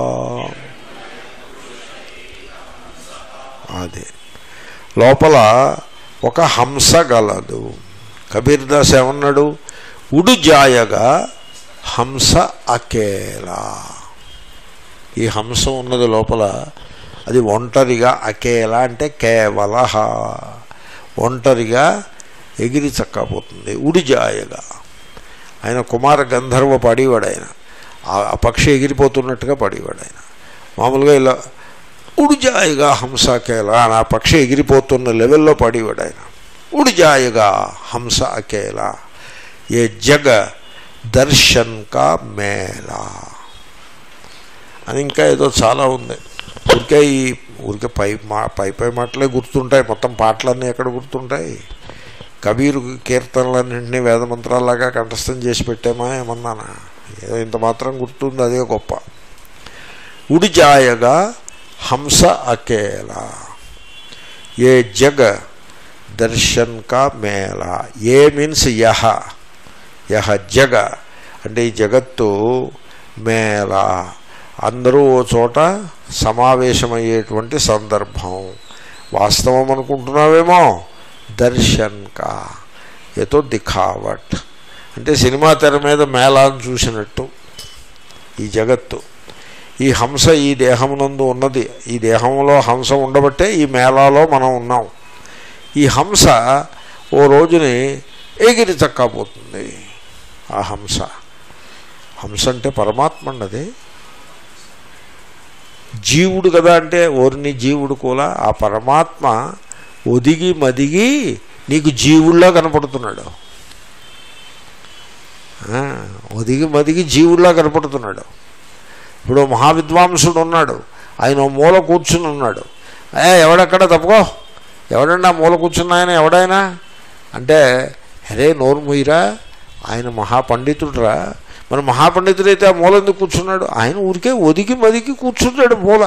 అదే లోపల ఒక హంస గలదు కబీర్ దాస్ ఏమన్నాడు ఉడుజాయగా హంస అకేలా ఈ హంస ఉన్నది లోపల అది ఒంటరిగా అకేలా అంటే కేవల ఒంటరిగా ఎగిరి చక్కపోతుంది ఉడిజాయగా ఆయన కుమార గంధర్వ పడేవాడు ఆయన ఆ పక్షి ఎగిరిపోతున్నట్టుగా పడేవాడు ఆయన మామూలుగా ఇలా ఉడిజాయిగా హంసకేలా అని ఆ పక్షి ఎగిరిపోతున్న లెవెల్లో పడేవాడు ఆయన ఉడిజాయిగా హంస అకేలా ఏ జగ దర్శన్ కా మేళా అని ఇంకా ఏదో చాలా ఉంది ఊరికే ఈ ఊరికే పై మా పై పై మాటలే గుర్తుంటాయి మొత్తం పాటలన్నీ ఎక్కడ గుర్తుంటాయి కబీరు కీర్తనలన్నింటినీ వేదమంత్రాల్లాగా కంఠస్థం చేసి పెట్టామా ఏమన్నానా ఏదో ఇంత మాత్రం గుర్తుంది అదే గొప్ప ఉడిజాయగా హంస అకేలా ఏ జగ దర్శన్ కా మేళా ఏ మీన్స్ యహ యహ జగ అంటే ఈ జగత్తు మేళా అందరూ ఓ చోట సమావేశమయ్యేటువంటి సందర్భం వాస్తవం అనుకుంటున్నావేమో దర్శన్ కా ఏతో దిఖావట్ అంటే సినిమా తెర మీద మేళాన్ని చూసినట్టు ఈ జగత్తు ఈ హంస ఈ దేహమునందు ఉన్నది ఈ దేహంలో హంస ఉండబట్టే ఈ మేళాలో మనం ఉన్నాం ఈ హంస ఓ రోజుని ఎగిరి చక్కపోతుంది ఆ హంస హంస అంటే పరమాత్మ అన్నది జీవుడు కదా అంటే ఓరిని జీవుడు కూడా ఆ పరమాత్మ ఒదిగి మదిగి నీకు జీవుల్లో కనపడుతున్నాడు ఒదిగి మదిగి జీవుల్లో కనపడుతున్నాడు ఇప్పుడు మహావిద్వాంసుడు ఉన్నాడు ఆయన మూల కూర్చుని ఉన్నాడు ఏ ఎవడెక్కడ తప్పుకో ఎవడన్నా మూల కూర్చున్న ఆయన ఎవడైనా అంటే హరే నోరు ముయిరా ఆయన మహాపండితుడురా మరి మహాపండితుడైతే ఆ మూల ఎందుకు కూర్చున్నాడు ఆయన ఊరికే ఒదిగి మదిగి కూర్చున్నాడు మూల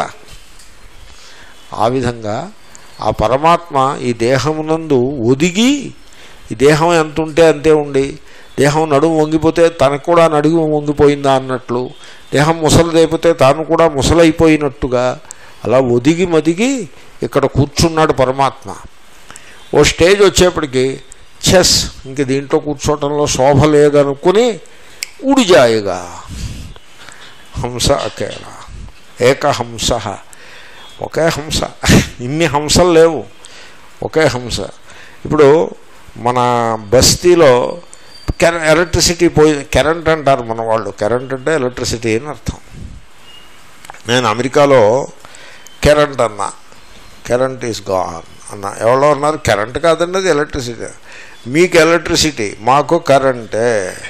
ఆ విధంగా ఆ పరమాత్మ ఈ దేహమునందు ఒదిగి ఈ దేహం ఎంత ఉంటే అంతే ఉండి దేహం నడుము వంగిపోతే తనకు కూడా నడుము వంగిపోయిందా అన్నట్లు దేహం ముసలిదైపోతే తాను కూడా ముసలైపోయినట్టుగా అలా ఒదిగి మదిగి ఇక్కడ కూర్చున్నాడు పరమాత్మ ఓ స్టేజ్ వచ్చేప్పటికి చెస్ ఇంక దీంట్లో కూర్చోవటంలో శోభ లేదనుకుని ఉడిజాయిగా హంస అకేలా ఏకహంస ఒకే హంస ఇన్ని హంసలు లేవు ఒకే హంస ఇప్పుడు మన బస్తీలో కెర ఎలక్ట్రిసిటీ పోయి కరెంట్ అంటారు మన వాళ్ళు కరెంట్ అంటే ఎలక్ట్రిసిటీ అని అర్థం నేను అమెరికాలో కరెంట్ అన్నా కరెంట్ ఈజ్ గాన్ అన్న ఎవరో అన్నారు కరెంట్ కాదండి అది ఎలక్ట్రిసిటీ మీకు ఎలక్ట్రిసిటీ మాకు కరెంటే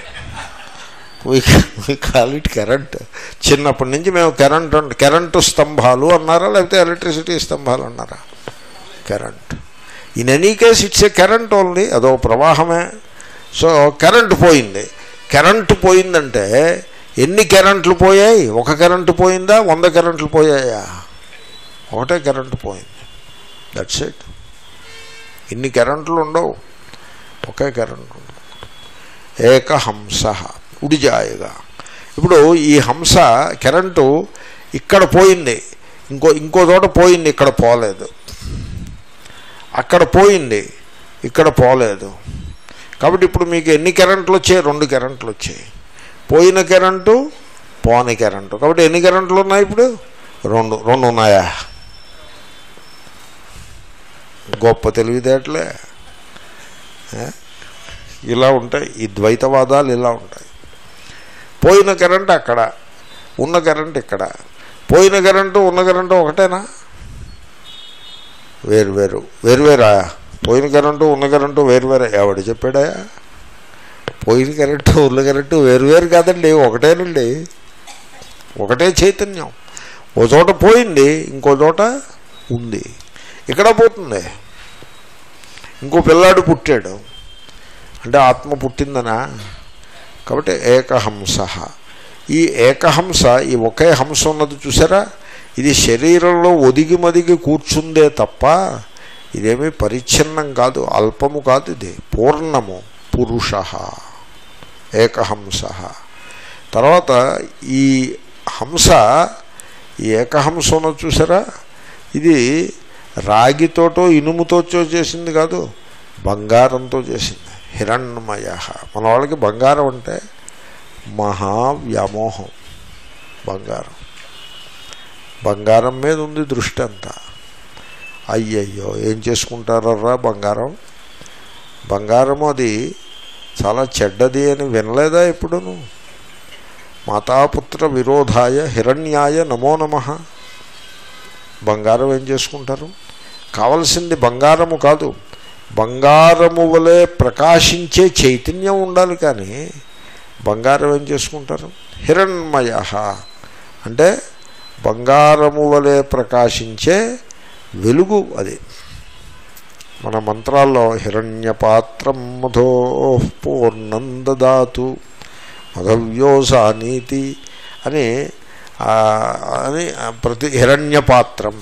వీ కాల్ ఇట్ కరెంట్ చిన్నప్పటి నుంచి మేము కరెంట్ కరెంటు స్తంభాలు అన్నారా లేకపోతే ఎలక్ట్రిసిటీ స్తంభాలు అన్నారా current in any case it's a current only అదో ప్రవాహమే సో కరెంటు పోయింది కరెంటు పోయిందంటే ఎన్ని కరెంట్లు పోయాయి ఒక కరెంటు పోయిందా వంద కరెంట్లు పోయాయా ఒకటే కరెంటు పోయింది దట్స్ ఇట్ ఇన్ని కరెంట్లు ఉండవు ఒకే కరెంట్ ఉండవు ఏక హంస ఉడిజాయగా ఇప్పుడు ఈ హంస కరెంటు ఇక్కడ పోయింది ఇంకో ఇంకో చోట పోయింది ఇక్కడ పోలేదు అక్కడ పోయింది ఇక్కడ పోలేదు కాబట్టి ఇప్పుడు మీకు ఎన్ని కరెంట్లు వచ్చాయి రెండు కరెంట్లు వచ్చాయి పోయిన కరెంటు పోని కరెంటు కాబట్టి ఎన్ని కరెంట్లు ఉన్నాయి ఇప్పుడు రెండు రెండు ఉన్నాయా గొప్ప తెలివితేటలే ఏ? ఇలా ఉంటాయి ఈ ద్వైతవాదాలు ఇలా ఉంటాయి పోయిన కరెంట్ అక్కడ ఉన్న కరెంట్ ఇక్కడ పోయిన కరెంటు ఉన్న కరెంటు ఒకటేనా వేరు వేరు వేరు వేరా పోయిన కరెంటు ఉన్న కరెంటు వేరు వేరే ఎవడు చెప్పాడా పోయిన కరెంటు ఉన్న కరెంటు వేరు వేరు కాదండి ఒకటేనండి ఒకటే చైతన్యం ఓ చోట పోయింది ఇంకో చోట ఉంది ఇక్కడ పోతుంది ఇంకో పిల్లాడు పుట్టాడు అంటే ఆత్మ పుట్టిందనా కాబట్టి ఏకహంస ఈ ఏకహంస ఈ ఒకే హంస ఉన్నది చూసారా ఇది శరీరంలో ఒదిగి మదిగి కూర్చుందే తప్ప ఇదేమీ పరిచ్ఛిన్నం కాదు అల్పము కాదు ఇది పూర్ణము పురుష ఏకహంస తర్వాత ఈ హంస ఈ ఏకహంస ఉన్నది చూసారా ఇది రాగితోటో ఇనుముతోటో చేసింది కాదు బంగారంతో చేసింది హిరణ్మయ మన వాళ్ళకి బంగారం అంటే మహా వ్యామోహం బంగారం బంగారం మీద ఉంది దృష్టి అంతా అయ్యయ్యో ఏం చేసుకుంటారరా బంగారం బంగారం అది చాలా చెడ్డది అని వినలేదా ఎప్పుడును మాతాపుత్ర విరోధాయ హిరణ్యాయ నమో నమ బంగారం ఏం చేసుకుంటారు కావలసింది బంగారము కాదు బంగారము వలె ప్రకాశించే చైతన్యం ఉండాలి కానీ బంగారం ఏం చేసుకుంటారు హిరణ్మయ అంటే బంగారము వలె ప్రకాశించే వెలుగు అది మన మంత్రాల్లో హిరణ్యపాత్రం మధో పూర్ణం దదాతు మధవ్యోసానీతి అని ఆ, అని ప్రతి హిరణ్యపాత్రం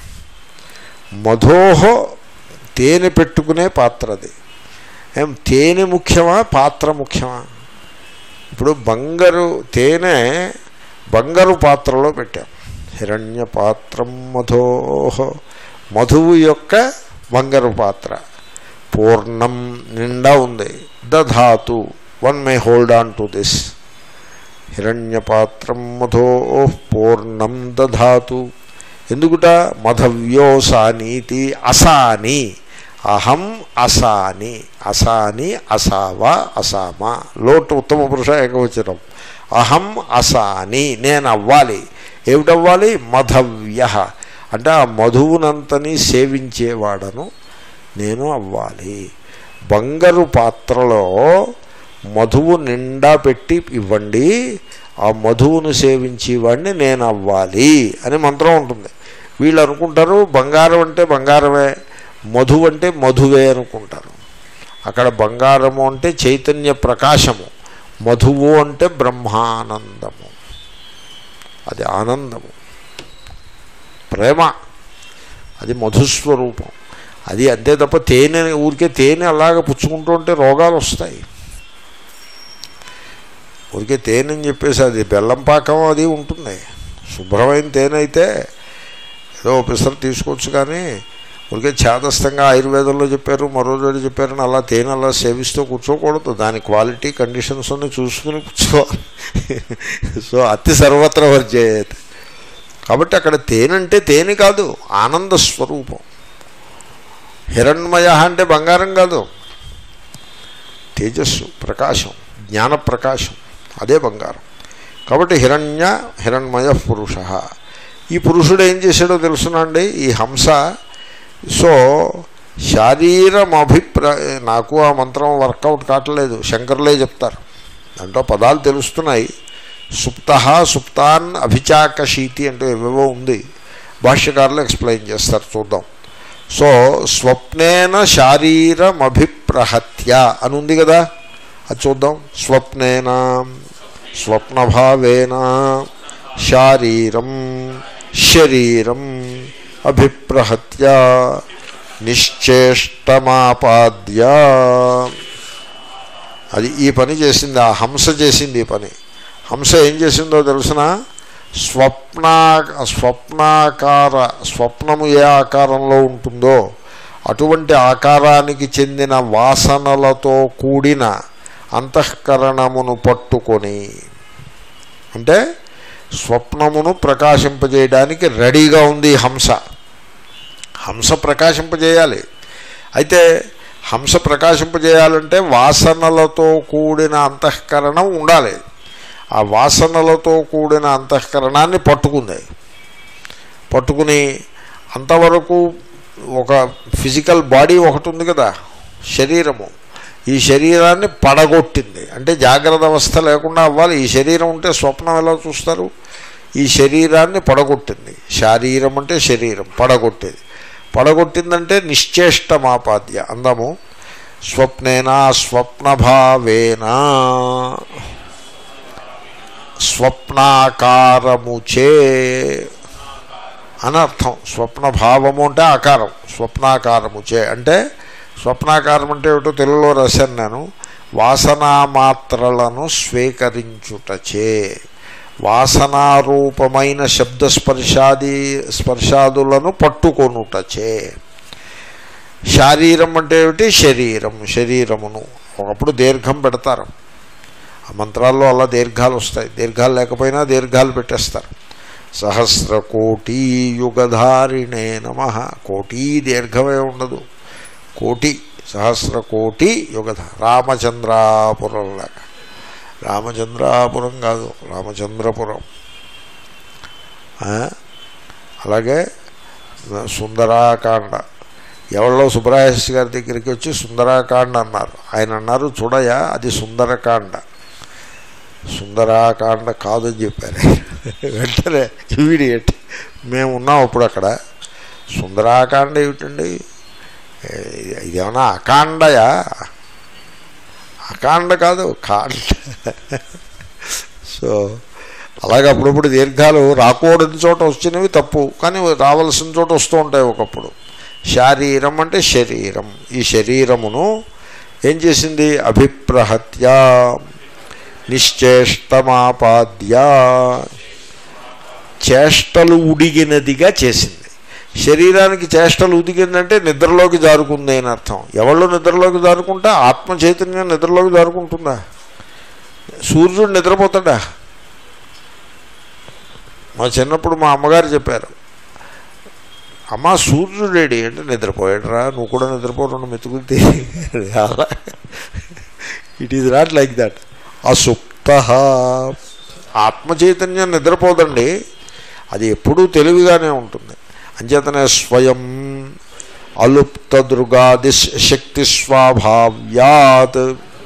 మధోహో తేనె పెట్టుకునే పాత్ర అది ఏం తేనె ముఖ్యమా పాత్ర ముఖ్యమా ఇప్పుడు బంగారు తేనె బంగారు పాత్రలో పెట్టాం హిరణ్య పాత్రం మధోహ మధువు యొక్క బంగారు పాత్ర పూర్ణం నిండా ఉంది దధాతు one may hold on to this హిరణ్యపాత్రం మధో పూర్ణం దధాతు ఎందుకుట మధవ్యోసానీతి అసాని అహం అసాని అసాని అసావ అసామ లోటు ఉత్తమ పురుష ఏకవచనం అహం అసాని నేను అవ్వాలి ఏమిటవ్వాలి మధవ్య అంటే ఆ మధువునంతని సేవించేవాడను నేను అవ్వాలి బంగారు పాత్రలో మధువు నిండా పెట్టి ఇవ్వండి ఆ మధువును సేవించేవాడిని నేను అవ్వాలి అని మంత్రం ఉంటుంది వీళ్ళు అనుకుంటారు బంగారం అంటే బంగారమే మధు అంటే మధువే అనుకుంటారు అక్కడ బంగారము అంటే చైతన్య ప్రకాశము మధువు అంటే బ్రహ్మానందము అది ఆనందము ప్రేమ అది మధుస్వరూపం అది అంతే తప్ప తేనె ఊరికే తేనె అలాగ పుచ్చుకుంటూ ఉంటే రోగాలు వస్తాయి ఊరికే తేనె అని చెప్పేసి అది బెల్లం పాకం అది ఉంటుంది శుభ్రమైన తేనె అయితే ఏదో పిసరు తీసుకోవచ్చు కానీ ఊరికే ఛాదస్థంగా ఆయుర్వేదంలో చెప్పారు మరో చోట చెప్పారని అలా తేనె అలా సేవిస్తూ కూర్చోకూడదు దాని క్వాలిటీ కండిషన్స్ అన్ని చూసుకుని కూర్చోవాలి సో అతి సర్వత్ర వర్జేయత్ కాబట్టి అక్కడ తేనె అంటే తేనె కాదు ఆనంద స్వరూపం హిరణ్మయ అంటే బంగారం కాదు తేజస్సు ప్రకాశం జ్ఞాన ప్రకాశం అదే బంగారం కాబట్టి హిరణ్య హిరణ్మయ పురుష ఈ పురుషుడు ఏం చేశాడో తెలుసునండి ఈ హంస సో శారీరం అభిప్రా నాకు ఆ మంత్రం వర్కౌట్ కావట్లేదు శంకర్లే చెప్తారు దాంట్లో పదాలు తెలుస్తున్నాయి సుప్త సుప్తాన్ అభిచాకశీతి అంటే ఏవేవో ఉంది భాష్యకారులు ఎక్స్ప్లెయిన్ చేస్తారు చూద్దాం సో స్వప్నేన శారీరమభిప్రహత్య అని ఉంది కదా అది చూద్దాం స్వప్నేన స్వప్నభావేన శారీరం శరీరం అభిప్రహత్య నిశ్చేష్టమాపాద్య అది ఈ పని చేసింది ఆ హంస చేసింది ఈ పని హంస ఏం చేసిందో తెలుసిన స్వప్నా స్వప్నాకార స్వప్నము ఏ ఆకారంలో ఉంటుందో అటువంటి ఆకారానికి చెందిన వాసనలతో కూడిన అంతఃకరణమును పట్టుకొని అంటే స్వప్నమును ప్రకాశింపజేయడానికి రెడీగా ఉంది ఈ హంస హంస ప్రకాశింపజేయాలి అయితే హంస ప్రకాశింపజేయాలంటే వాసనలతో కూడిన అంతఃకరణం ఉండాలి ఆ వాసనలతో కూడిన అంతఃకరణాన్ని పట్టుకుంది పట్టుకుని అంతవరకు ఒక ఫిజికల్ బాడీ ఒకటి ఉంది కదా శరీరము ఈ శరీరాన్ని పడగొట్టింది అంటే జాగ్రత్త అవస్థ లేకుండా అవ్వాలి ఈ శరీరం ఉంటే స్వప్నం ఎలా చూస్తారు ఈ శరీరాన్ని పడగొట్టింది శారీరం అంటే శరీరం పడగొట్టేది పడగొట్టిందంటే నిశ్చేష్టమాపాద్య అందము స్వప్నేనా స్వప్నభావేనా స్వప్నాకారముచే అని అర్థం స్వప్నభావము అంటే ఆకారం స్వప్నాకారముచే అంటే స్వప్నాకారం అంటే ఏమిటో తెలుగులో రాశాను నేను వాసనా మాత్రలను స్వీకరించుటచే వాసనారూపమైన శబ్దస్పర్శాది స్పర్శాదులను పట్టుకొనుటచే శారీరం అంటే ఏమిటి శరీరం శరీరమును ఒకప్పుడు దీర్ఘం పెడతారు ఆ మంత్రాల్లో అలా దీర్ఘాలు వస్తాయి దీర్ఘాలు లేకపోయినా దీర్ఘాలు పెట్టేస్తారు సహస్ర కోటి యుగధారిణే నమ కోటి దీర్ఘమే ఉండదు కోటి సహస్ర కోటి యుగధ రామచంద్రాపురం లాగా రామచంద్రాపురం కాదు రామచంద్రపురం ఆ? అలాగే సుందరాకాండ ఎవరిలో సుబ్రహ్మణ్య గారి దగ్గరికి వచ్చి సుందరాకాండ అన్నారు ఆయన అన్నారు చూడయా అది సుందరకాండ సుందరాకాండ కాదని చెప్పారు వెంటనే ఇమీడియట్ మేము ఉన్నాం అప్పుడు అక్కడ సుందరాకాండ ఏమిటండి ఏ- ఇదేమన్నా అకాండయా అకాండ కాదు కాండ సో అలాగే అప్పుడప్పుడు దీర్ఘాలు రాకూడని చోట వచ్చినవి తప్పు కానీ రావాల్సిన చోట వస్తూ ఉంటాయి ఒకప్పుడు శారీరం అంటే శరీరం ఈ శరీరమును ఏం చేసింది అభిప్రహత్య నిశ్చేష్టమాపాద్య చేష్టలు ఉడిగినదిగా చేసింది శరీరానికి చేష్టలు ఉదిగిందంటే నిద్రలోకి జారుకుంది అని అర్థం ఎవళ్ళు నిద్రలోకి జారుకుంటా ఆత్మ చైతన్యం నిద్రలోకి జారుకుంటుందా సూర్యుడు నిద్రపోతాడా మా చిన్నప్పుడు మా అమ్మగారు చెప్పారు అమ్మ సూర్యుడేడి అంటే నిద్రపోయాడురా నువ్వు కూడా నిద్రపో రెండు మెతుకులు అలా it is not like that అసుప్త ఆత్మ చైతన్యం నిద్రపోదండి అది ఎప్పుడూ తెలివిగానే ఉంటుంది అంచేతనే స్వయం అలుప్త దృగాది శక్తి స్వాభావ్యాత్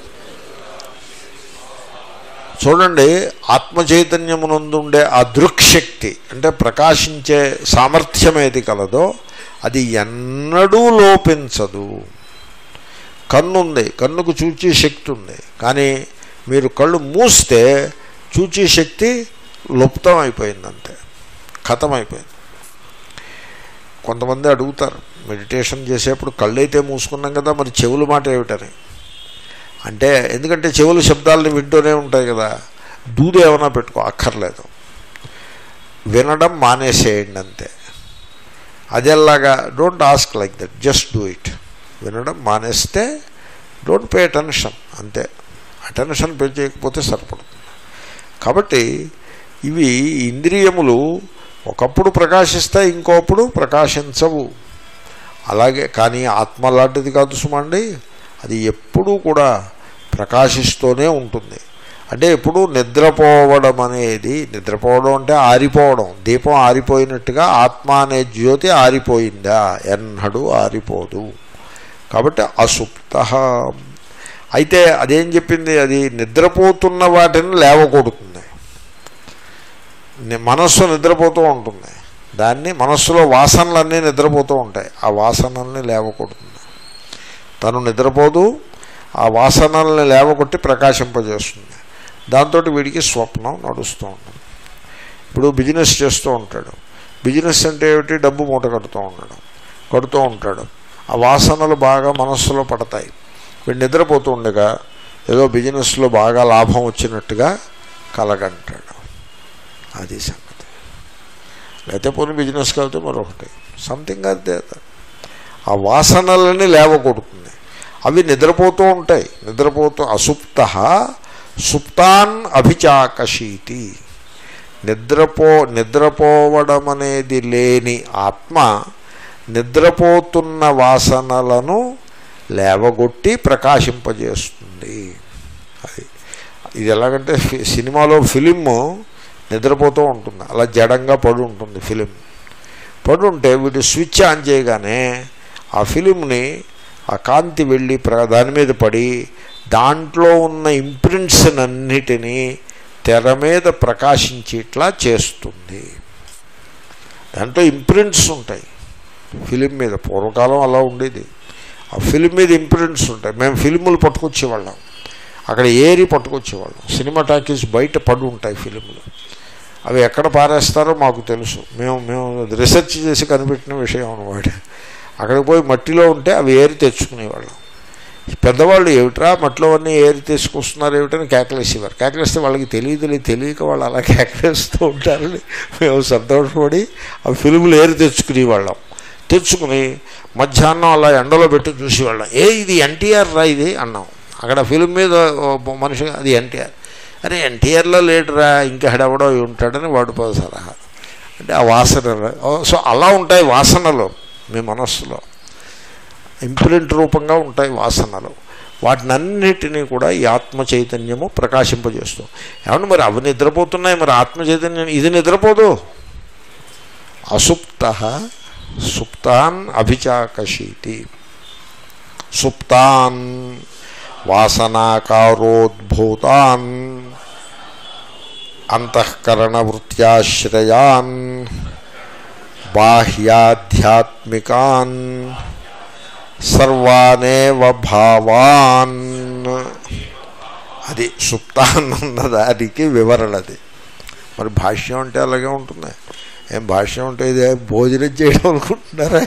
చూడండి ఆత్మ చైతన్యమునందుండే ఆ దృక్శక్తి అంటే ప్రకాశించే సామర్థ్యం ఏది కలదో అది ఎన్నడూ లోపించదు కన్నుంది కన్నుకు చూచే శక్తి ఉంది కానీ మీరు కళ్ళు మూస్తే చూచే శక్తి లుప్తం అయిపోయిందంతే ఖతం అయిపోయింది కొంతమంది అడుగుతారు మెడిటేషన్ చేసేప్పుడు కళ్ళు అయితే మూసుకున్నాం కదా మరి చెవుల మాట ఏమిటని అంటే ఎందుకంటే చెవులు శబ్దాలను వింటూనే ఉంటాయి కదా దూది ఏమైనా పెట్టుకో అక్కర్లేదు వినడం మానేసేయండి అంతే అదేలాగా don't ask like that just do it వినడం మానేస్తే డోంట్ పే అటెన్షన్ అంతే అటెన్షన్ పే చేయకపోతే సరిపడుతుంది కాబట్టి ఇవి ఇంద్రియములు ఒకప్పుడు ప్రకాశిస్తాయి ఇంకోప్పుడు ప్రకాశించవు అలాగే కానీ ఆత్మ లాంటిది కాదు సుమండి అది ఎప్పుడూ కూడా ప్రకాశిస్తూనే ఉంటుంది అంటే ఎప్పుడు నిద్రపోవడం అనేది నిద్రపోవడం అంటే ఆరిపోవడం దీపం ఆరిపోయినట్టుగా ఆత్మ అనే జ్యోతి ఆరిపోయిందా ఎన్నడూ ఆరిపోదు కాబట్టి అసుప్త అయితే అదేం చెప్పింది అది నిద్రపోతున్న వాటిని లేవకొడుతుంది ని- మనస్సు నిద్రపోతూ ఉంటుంది దాన్ని మనస్సులో వాసనలన్నీ నిద్రపోతూ ఉంటాయి ఆ వాసనల్ని లేవకొడుతుంది తను నిద్రపోదు ఆ వాసనల్ని లేవకొట్టి ప్రకాశింపజేస్తుంది దాంతో వీడికి స్వప్నం నడుస్తూ ఉంటుంది ఇప్పుడు బిజినెస్ చేస్తూ ఉంటాడు బిజినెస్ అంటే ఏమిటి డబ్బు మూట కడుతూ ఉండడం కడుతూ ఉంటాడు ఆ వాసనలు బాగా మనస్సులో పడతాయి వీడు నిద్రపోతూ ఉండగా ఏదో బిజినెస్లో బాగా లాభం వచ్చినట్టుగా కలగంటాడు అది సంగతి లేకపోతే పోనీ బిజినెస్కి వెళ్తే మరొకటి సంథింగ్ అదే ఆ వాసనలని లేవకొడుతుంది అవి నిద్రపోతూ ఉంటాయి నిద్రపోతూ అసుప్త సుప్తాన్ అభిచాకశీతి నిద్రపో నిద్రపోవడం అనేది లేని ఆత్మ నిద్రపోతున్న వాసనలను లేవగొట్టి ప్రకాశింపజేస్తుంది అది ఇది ఎలాగంటే ఫి- సినిమాలో ఫిలిం నిద్రపోతూ ఉంటుంది అలా జడంగా పడి ఉంటుంది ఫిలిం పడి ఉంటే వీడు స్విచ్ ఆన్ చేయగానే ఆ ఫిలింని ఆ కాంతి వెళ్ళి ప్ర దాని మీద పడి దాంట్లో ఉన్న ఇంప్రింట్స్ అన్నిటినీ తెర మీద ప్రకాశించేట్లా చేస్తుంది దాంట్లో ఇంప్రింట్స్ ఉంటాయి ఫిలిం మీద పూర్వకాలం అలా ఉండేది ఆ ఫిలిం మీద ఇంప్రింట్స్ ఉంటాయి మేము ఫిలిములు పట్టుకొచ్చేవాళ్ళం అక్కడ ఏరి పట్టుకొచ్చేవాళ్ళం సినిమా టాకీస్ బయట పడి ఉంటాయి ఫిలిములు అవి ఎక్కడ పారేస్తారో మాకు తెలుసు మేము మేము రీసెర్చ్ చేసి కనిపెట్టిన విషయం అనమాట అక్కడికి పోయి మట్టిలో ఉంటే అవి ఏరి తెచ్చుకునేవాళ్ళం పెద్దవాళ్ళు ఏమిట్రా మట్టిలో అన్నీ ఏరి తీసుకొస్తున్నారు ఏమిటని కేకలేసేవారు కేకలేస్తే వాళ్ళకి తెలియదు తెలియక వాళ్ళు అలా కేకలేస్తూ ఉంటారని మేము సంతోషపడి ఆ ఫిల్ములు ఏరి తెచ్చుకునేవాళ్ళం తెచ్చుకుని మధ్యాహ్నం అలా ఎండలో పెట్టి చూసేవాళ్ళం ఏ ఇది ఎన్టీఆర్ రా ఇది అన్నాం అక్కడ ఫిల్మ్ మీద ఓ మనిషి అది ఎన్టీఆర్ అరే ఎన్టీఆర్లో లేడురా ఇంకా హెడవడో ఉంటాడని వాడు పో సలహా అంటే ఆ వాసన సో అలా ఉంటాయి వాసనలు మీ మనస్సులో ఇంప్రింట్ రూపంగా ఉంటాయి వాసనలు వాటినన్నిటినీ కూడా ఈ ఆత్మ చైతన్యము ప్రకాశింపజేస్తాం ఏమన్నా మరి అవి నిద్రపోతున్నాయి మరి ఆత్మ చైతన్యం ఇది నిద్రపోదు అసుప్త సుప్తాన్ అభిచాకశీతి సుప్తాన్ వాసనాకారోద్భూతాన్ అంతఃకరణవృత్యాశ్రయాన్ బాహ్యాధ్యాత్మికాన్ సర్వానేవ భావాన్ అది సుప్తాన్నన్న దానికి వివరణ అది మరి భాష్యం అంటే అలాగే ఉంటుంది ఏం భాష్యం అంటే ఇదే భోజనం చేయడం అనుకుంటున్నారా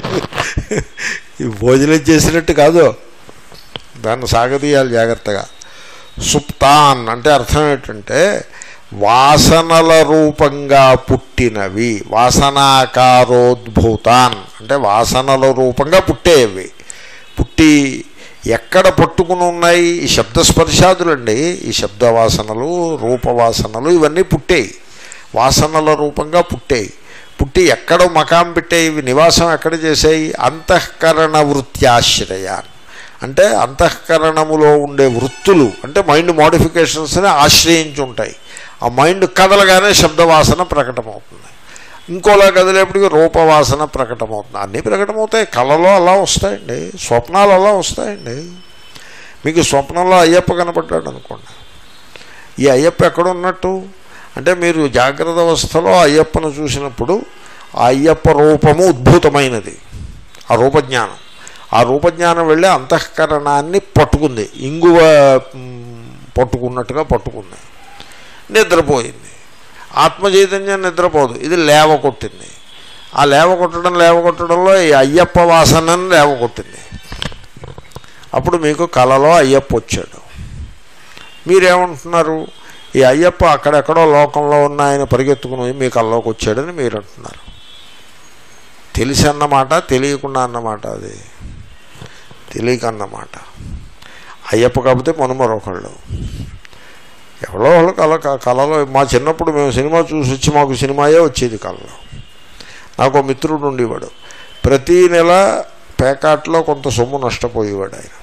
ఈ భోజనం చేసినట్టు కాదు దాన్ని సాగతీయాలి జాగ్రత్తగా సుప్తాన్ అంటే అర్థం ఏంటంటే వాసనల రూపంగా పుట్టినవి వాసనాకారోద్భూతాన్ అంటే వాసనల రూపంగా పుట్టేవి పుట్టి ఎక్కడ పట్టుకుని ఉన్నాయి ఈ శబ్దస్పర్శాదులండి ఈ శబ్దవాసనలు రూపవాసనలు ఇవన్నీ పుట్టేయి వాసనల రూపంగా పుట్టేయి పుట్టి ఎక్కడ మకాం పెట్టేవి ఇవి నివాసం ఎక్కడ చేసాయి అంతఃకరణ వృత్యాశ్రయాన్ అంటే అంతఃకరణములో ఉండే వృత్తులు అంటే మైండ్ మోడిఫికేషన్స్ని ఆశ్రయించి ఉంటాయి ఆ మైండ్ కదలగానే శబ్దవాసన ప్రకటమవుతుంది ఇంకోలా కదిలేపటికి రూపవాసన ప్రకటమవుతుంది అన్నీ ప్రకటమవుతాయి కళలో అలా వస్తాయండి స్వప్నాలు అలా వస్తాయండి మీకు స్వప్నంలో అయ్యప్ప కనపడ్డాడు అనుకోండి ఈ అయ్యప్ప ఎక్కడ ఉన్నట్టు అంటే మీరు జాగ్రత్త అవస్థలో అయ్యప్పను చూసినప్పుడు ఆ అయ్యప్ప రూపము ఉద్భూతమైనది ఆ రూపజ్ఞానం ఆ రూపజ్ఞానం వెళ్ళి అంతఃకరణాన్ని పట్టుకుంది ఇంగువ మ్, పట్టుకున్నట్టుగా పట్టుకుంది నిద్రపోయింది ఆత్మ చైతన్యం నిద్రపోదు ఇది లేవ కొట్టింది ఆ లేవ కొట్టడం లేవ కొట్టడంలో ఈ అయ్యప్ప వాసనని లేవ కొట్టింది అప్పుడు మీకు కళలో అయ్యప్ప వచ్చాడు మీరేమంటున్నారు ఈ అయ్యప్ప అక్కడెక్కడో లోకంలో ఉన్న ఆయన పరిగెత్తుకుని పోయి మీ కళ్ళలోకి వచ్చాడని మీరు అంటున్నారు తెలిసి అన్నమాట తెలియకుండా అన్నమాట అది తెలియక అన్నమాట అయ్యప్ప కాకపోతే మనం మరొకళ్ళు ఎవరో వాళ్ళు కళ కళలో మా చిన్నప్పుడు మేము సినిమా చూసి వచ్చి మాకు సినిమాయే వచ్చేది కళలో నాకు ఒక మిత్రుడు ఉండేవాడు ప్రతీ నెల పేకాట్లో కొంత సొమ్ము నష్టపోయేవాడు ఆయన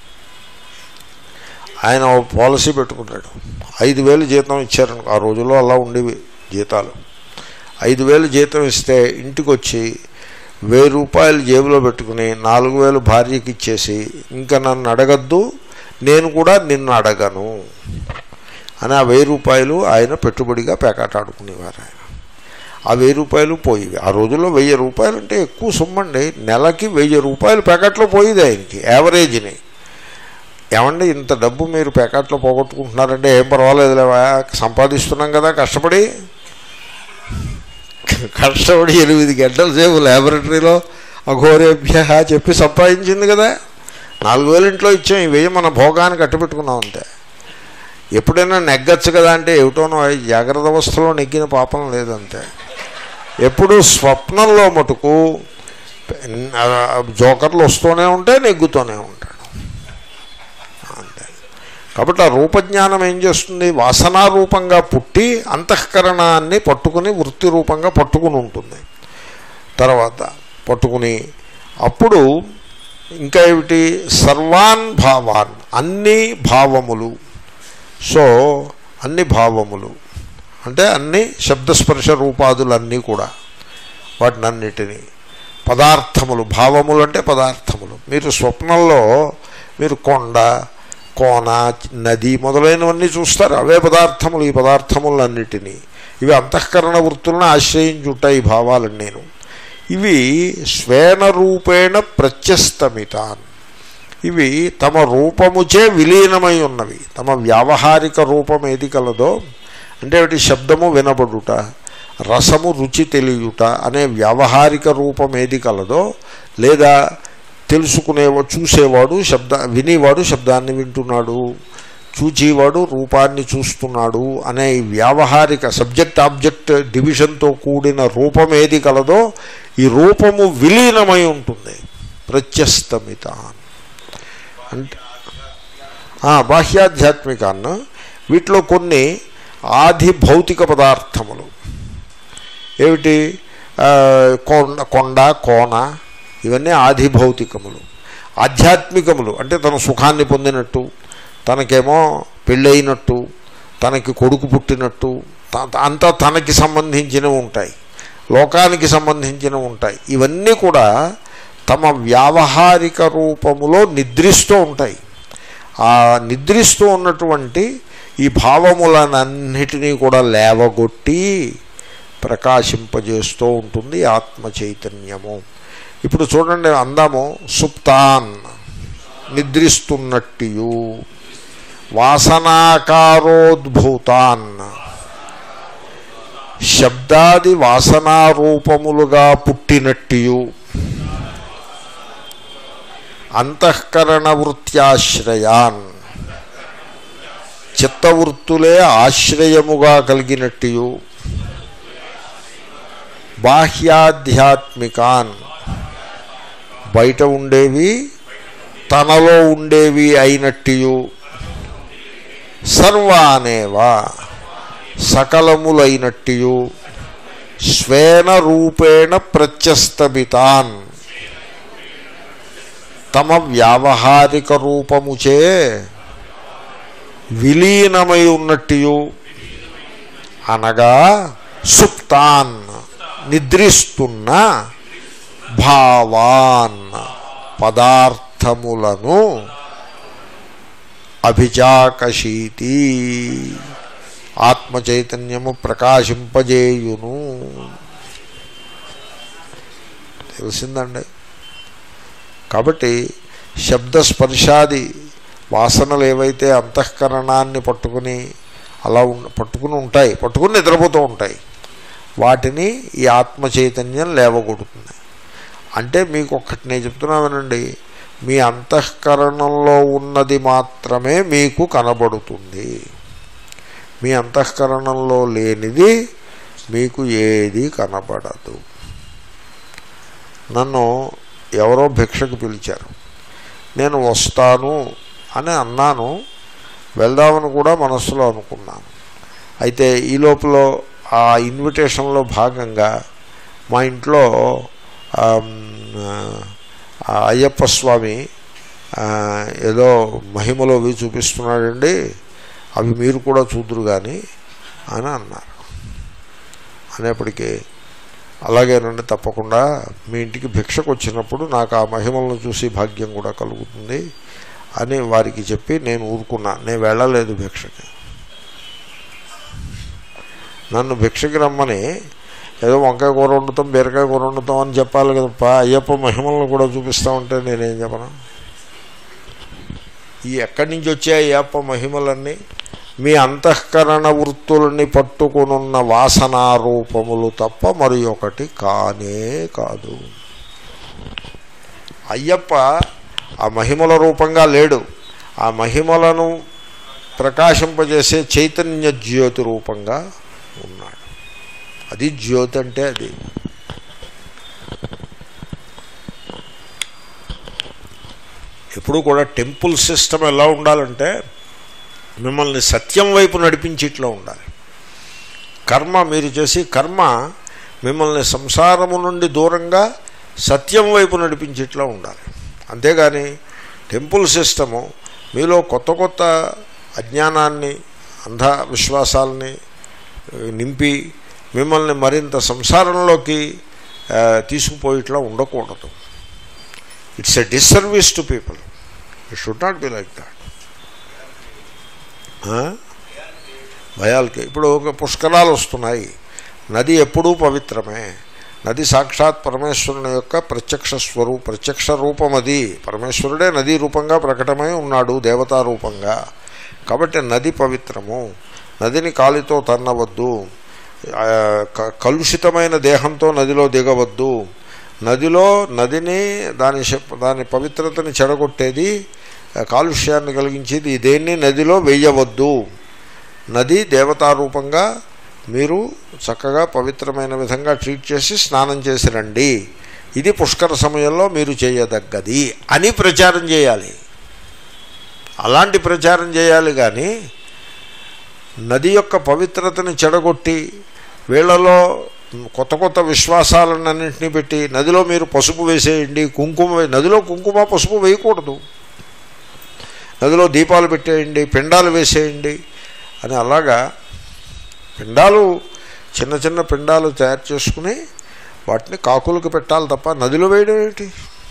ఆయన ఓ పాలసీ పెట్టుకున్నాడు ఐదు వేలు జీతం ఇచ్చారు ఆ రోజుల్లో అలా ఉండేవి జీతాలు ఐదు వేలు జీతం ఇస్తే ఇంటికి వచ్చి వెయ్యి రూపాయలు జేబులో పెట్టుకుని నాలుగు వేలు భార్యకి ఇచ్చేసి ఇంకా నన్ను అడగద్దు నేను కూడా నిన్ను అడగను అని ఆ వెయ్యి రూపాయలు ఆయన పెట్టుబడిగా పేకాట ఆడుకునేవారు ఆయన ఆ వెయ్యి రూపాయలు పోయేవి ఆ రోజుల్లో వెయ్యి రూపాయలు అంటే ఎక్కువ సొమ్మండి నెలకి వెయ్యి రూపాయలు ప్యాకెట్లో పోయేది ఆయనకి యావరేజ్ని ఏమండి ఇంత డబ్బు మీరు ప్యాకెట్లో పోగొట్టుకుంటున్నారంటే ఏం పర్వాలేదులేవా సంపాదిస్తున్నాం కదా కష్టపడి కష్టపడి ఎనిమిది గంటల సేపు ల్యాబొరేటరీలో అఘోరేభ్య చెప్పి సంపాదించింది కదా నాలుగు వేలు ఇంట్లో ఇచ్చాం ఈ వెయ్యి మన భోగానికి అట్టపెట్టుకున్నాం అంతే ఎప్పుడైనా నెగ్గచ్చు కదా అంటే ఏమిటోనో ఈ జాగ్రత్త అవస్థలో నెగ్గిన పాపం లేదంతే ఎప్పుడు స్వప్నంలో మటుకు ఆ, జోకర్లు వస్తూనే ఉంటే నెగ్గుతూనే ఉంటాడు అంతే కాబట్టి ఆ రూపజ్ఞానం ఏం చేస్తుంది వాసనా రూపంగా పుట్టి అంతఃకరణాన్ని పట్టుకుని వృత్తి రూపంగా పట్టుకుని ఉంటుంది తర్వాత పట్టుకుని అప్పుడు ఇంకా ఏమిటి సర్వాన్ భావాన్ అన్ని భావములు సో అన్ని భావములు అంటే అన్ని శబ్దస్పర్శ రూపాదులన్నీ కూడా వాటినన్నిటినీ పదార్థములు భావములు అంటే పదార్థములు మీరు స్వప్నంలో మీరు కొండ కోన నది మొదలైనవన్నీ చూస్తారు అవే పదార్థములు ఈ పదార్థములన్నిటినీ ఇవి అంతఃకరణ వృత్తులను ఆశ్రయించుంటాయి ఈ భావాలన్నీ నేను ఇవి స్వేన రూపేణ ప్రత్యస్తమితాన్ ఇవి తమ రూపముచే విలీనమై ఉన్నవి తమ వ్యావహారిక రూపం ఏది కలదో అంటే ఒకటి శబ్దము వినబడుట రసము రుచి తెలియుట అనే వ్యావహారిక రూపం ఏది కలదో లేదా తెలుసుకునేవా చూసేవాడు శబ్ద వినేవాడు శబ్దాన్ని వింటున్నాడు చూచేవాడు రూపాన్ని చూస్తున్నాడు అనే ఈ వ్యావహారిక సబ్జెక్ట్ ఆబ్జెక్ట్ డివిజన్తో కూడిన రూపం ఏది కలదో ఈ రూపము విలీనమై ఉంటుంది ప్రత్యస్తమిత అంటే బాహ్యాధ్యాత్మికాన్న వీటిలో కొన్ని ఆది భౌతిక పదార్థములు ఏమిటి కొండ కొండ కోన ఇవన్నీ ఆది భౌతికములు ఆధ్యాత్మికములు అంటే తన సుఖాన్ని పొందినట్టు తనకేమో పెళ్ళైనట్టు తనకి కొడుకు పుట్టినట్టు అంతా తనకి సంబంధించినవి ఉంటాయి లోకానికి సంబంధించినవి ఉంటాయి ఇవన్నీ కూడా తమ వ్యావహారిక రూపములో నిద్రిస్తూ ఉంటాయి ఆ నిద్రిస్తూ ఉన్నటువంటి ఈ భావములనన్నిటినీ కూడా లేవగొట్టి ప్రకాశింపజేస్తూ ఉంటుంది ఆత్మ చైతన్యము ఇప్పుడు చూడండి అందాము సుప్తాన్ నిద్రిస్తున్నట్టియు వాసనాకారోద్భూతాన్ శబ్దాది వాసనారూపములుగా పుట్టినట్టియు అంతఃకరణ వృత్యాశ్రయాన్ చిత్తవృత్తులే ఆశ్రయముగా కలిగినట్టియు బాహ్యాధ్యాత్మికాన్ బయట ఉండేవి తనలో ఉండేవి అయినట్టియు సర్వానేవా సకలములైనట్టియు స్వేన రూపేణ ప్రత్యస్తమితాన్ తమ వ్యావహారిక రూపముచే విలీనమై ఉన్నట్టు అనగా సుప్తాన్ నిద్రిస్తున్న భావాన్ పదార్థములను అభిచాకశీతి ఆత్మచైతన్యము ప్రకాశింపజేయును తెలిసిందండి కాబట్టి శబ్దస్పర్శాది వాసనలు ఏవైతే అంతఃకరణాన్ని పట్టుకుని అలా ఉన్ పట్టుకుని ఉంటాయి పట్టుకుని నిద్రపోతూ ఉంటాయి వాటిని ఈ ఆత్మ చైతన్యం లేవగొడుతుంది అంటే మీకు ఒక్కటి నేను చెప్తున్నామేనండి మీ అంతఃకరణంలో ఉన్నది మాత్రమే మీకు కనబడుతుంది మీ అంతఃకరణంలో లేనిది మీకు ఏది కనబడదు నన్ను ఎవరో భిక్షకు పిలిచారు నేను వస్తాను అని అన్నాను వెళ్దామని కూడా మనస్సులో అనుకున్నాను అయితే ఈ లోపల ఆ ఇన్విటేషన్లో భాగంగా మా ఇంట్లో అయ్యప్ప స్వామి ఏదో మహిమలో అవి చూపిస్తున్నాడండి అవి మీరు కూడా చూదురు కానీ అని అన్నారు అనేప్పటికీ అలాగేనండి తప్పకుండా మీ ఇంటికి భిక్షకు వచ్చినప్పుడు నాకు ఆ మహిమలను చూసి భాగ్యం కూడా కలుగుతుంది అని వారికి చెప్పి నేను ఊరుకున్నా నేను వెళ్ళలేదు భిక్షకి నన్ను భిక్షకి రమ్మని ఏదో వంకాయ కూర వండుతాం బీరకాయ కూర వండుతాం అని చెప్పాలి కదప్ప అయ్యప్ప మహిమలను కూడా చూపిస్తామంటే నేనేం చెప్పను ఈ ఎక్కడి నుంచి వచ్చాయి అయ్యప్ప మహిమలన్నీ మీ అంతఃకరణ వృత్తుల్ని పట్టుకునున్న వాసనారూపములు తప్ప మరి ఒకటి కానే కాదు అయ్యప్ప ఆ మహిమల రూపంగా లేడు ఆ మహిమలను ప్రకాశింపజేసే చైతన్య జ్యోతి రూపంగా ఉన్నాడు అది జ్యోతి అంటే అది ఎప్పుడు కూడా టెంపుల్ సిస్టమ్ ఎలా ఉండాలంటే మిమ్మల్ని సత్యం వైపు నడిపించేట్లో ఉండాలి కర్మ మీరు చేసి కర్మ మిమ్మల్ని సంసారము నుండి దూరంగా సత్యం వైపు నడిపించేట్లా ఉండాలి అంతేగాని టెంపుల్ సిస్టము మీలో కొత్త కొత్త అజ్ఞానాన్ని అంధ విశ్వాసాలని నింపి మిమ్మల్ని మరింత సంసారంలోకి ఆ, తీసుకుపోయేట్లా ఉండకూడదు it's a disservice to people it should not be like that భయాలకి ఇప్పుడు ఒక పుష్కరాలు వస్తున్నాయి నది ఎప్పుడూ పవిత్రమే నది సాక్షాత్ పరమేశ్వరుని యొక్క ప్రత్యక్ష స్వరూ ప్రత్యక్ష రూపం అది పరమేశ్వరుడే నదీ రూపంగా ప్రకటమై ఉన్నాడు దేవతా రూపంగా కాబట్టి నది పవిత్రము నదిని కాలితో తన్నవద్దు ఆ, క- కలుషితమైన దేహంతో నదిలో దిగవద్దు నదిలో నదిని దాని శ- దాని పవిత్రతని చెడగొట్టేది ఆ, కాలుష్యాన్ని కలిగించేది దేన్ని నదిలో వేయవద్దు నది దేవతారూపంగా మీరు చక్కగా పవిత్రమైన విధంగా ట్రీట్ చేసి స్నానం చేసి రండి ఇది పుష్కర సమయంలో మీరు చేయదగ్గది అని ప్రచారం చేయాలి అలాంటి ప్రచారం చేయాలి కానీ నది యొక్క పవిత్రతని చెడగొట్టి వీళ్ళలో కొత్త కొత్త విశ్వాసాలన్నింటినీ పెట్టి నదిలో మీరు పసుపు వేసేయండి కుంకుమ వే- నదిలో కుంకుమ పసుపు వేయకూడదు నదిలో దీపాలు పెట్టేయండి పిండాలు వేసేయండి అని అలాగా పిండాలు చిన్న చిన్న పిండాలు తయారు చేసుకుని వాటిని కాకులకు పెట్టాలి తప్ప నదిలో వేయడం ఏమిటి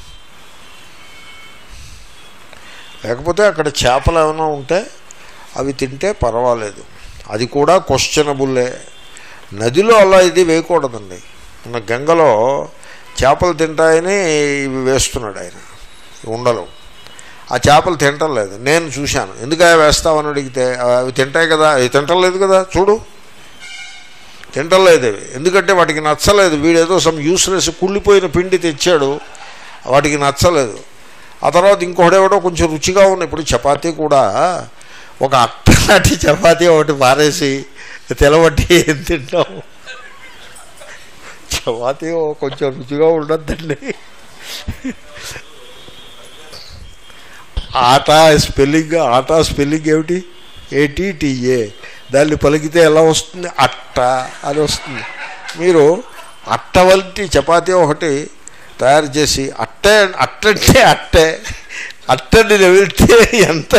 లేకపోతే అక్కడ చేపలు ఏమైనా ఉంటే అవి తింటే పర్వాలేదు అది కూడా క్వశ్చనబుల్లే నదిలో అలా ఇది వేయకూడదండి మన గంగలో చేపలు తింటాయని ఇవి వేస్తున్నాడు ఆయన ఉండలు ఆ చేపలు తింటం లేదు నేను చూశాను ఎందుకు వేస్తావని అడిగితే అవి తింటాయి కదా అవి తింటం లేదు కదా చూడు తింటం లేదు అవి ఎందుకంటే వాటికి నచ్చలేదు వీడేదో సమ్ యూస్లెస్ కుళ్ళిపోయిన పిండి తెచ్చాడు వాటికి నచ్చలేదు ఆ తర్వాత ఇంకొకడేవాడో కొంచెం రుచిగా ఉన్న ఇప్పుడు చపాతీ కూడా ఒక అట్టనాటి చపాతీ ఒకటి పారేసి తెలబట్టి ఏం తింటాం చపాతీ కొంచెం రుచిగా ఉండద్దండి ఆట స్పెల్లింగ్ ఆట స్పెల్లింగ్ ఏమిటి ఏటీటీఏ దాన్ని పలికితే ఎలా వస్తుంది అట్ట అని వస్తుంది మీరు అట్ట వంటి చపాతీ ఒకటి తయారు చేసి అట్టే అట్టంటే అట్టే అట్టని వెళ్తే ఎంత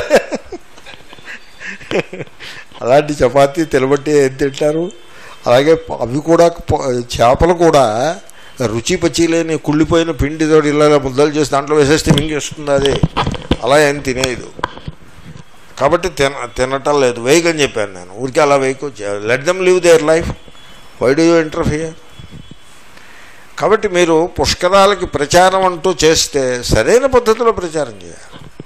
అలాంటి చపాతీ తినబట్టి ఏం తింటారు అలాగే అవి కూడా ప- చేపలు కూడా రుచి పచి లేని కుళ్ళిపోయిన పిండితో ఇలా ఇలా ముద్దలు చేసి దాంట్లో వేసేస్తే మింగేస్తుంది అది అలా ఏం తినేది కాబట్టి తిన తినటం లేదు వేయకని చెప్పాను నేను ఊరికే అలా వేయకు let them live their life why do you interfere కాబట్టి మీరు పుష్కరాలకి ప్రచారం అంటూ చేస్తే సరైన పద్ధతిలో ప్రచారం చేయాలి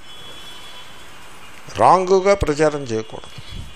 రాంగుగా ప్రచారం చేయకూడదు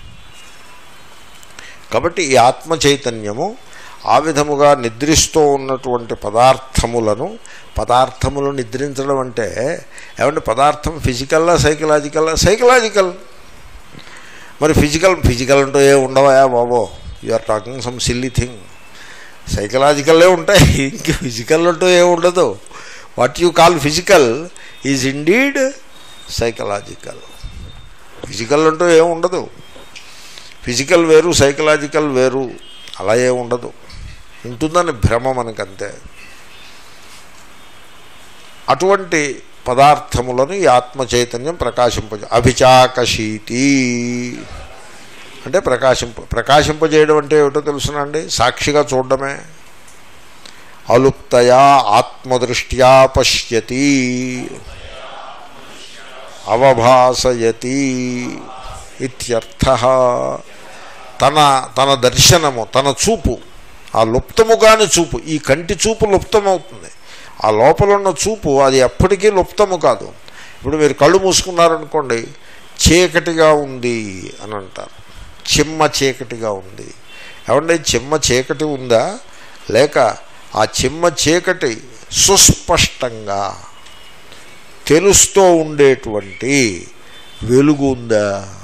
కాబట్టి ఈ ఆత్మ చైతన్యము ఆ విధముగా నిద్రిస్తూ ఉన్నటువంటి పదార్థములను పదార్థములు నిద్రించడం అంటే ఏమంటే పదార్థం ఫిజికల్లా సైకలాజికల్లా సైకలాజికల్ మరి ఫిజికల్ ఫిజికల్ అంటూ ఏ ఉండవా బాబో you are talking some silly thing సైకలాజికల్లే ఉంటాయి ఇంక ఫిజికల్ అంటూ ఏ ఉండదు what you call physical is indeed psychological physical అంటూ ఏం ఉండదు ఫిజికల్ వేరు సైకలాజికల్ వేరు అలా ఏ ఉండదు ఉంటుందని భ్రమ మనకంతే అటువంటి పదార్థములను ఈ ఆత్మ చైతన్యం ప్రకాశింప అభిచాకశీతి అంటే ప్రకాశింప ప్రకాశింపజేయడం అంటే ఏమిటో తెలుసునండి సాక్షిగా చూడడమే అలుప్తయా ఆత్మదృష్ట్యా పశ్యతి అవభాసయతి ఇత్యర్థ తన తన దర్శనము తన చూపు ఆ లుప్తము కాని చూపు ఈ కంటి చూపు లుప్తమవుతుంది ఆ లోపల ఉన్న చూపు అది ఎప్పటికీ లుప్తము కాదు ఇప్పుడు మీరు కళ్ళు మూసుకున్నారనుకోండి చీకటిగా ఉంది అని అంటారు చిమ్మ చీకటిగా ఉంది ఏమంటే చిమ్మ చీకటి ఉందా లేక ఆ చిమ్మ చీకటి సుస్పష్టంగా తెలుస్తూ ఉండేటువంటి వెలుగు ఉందా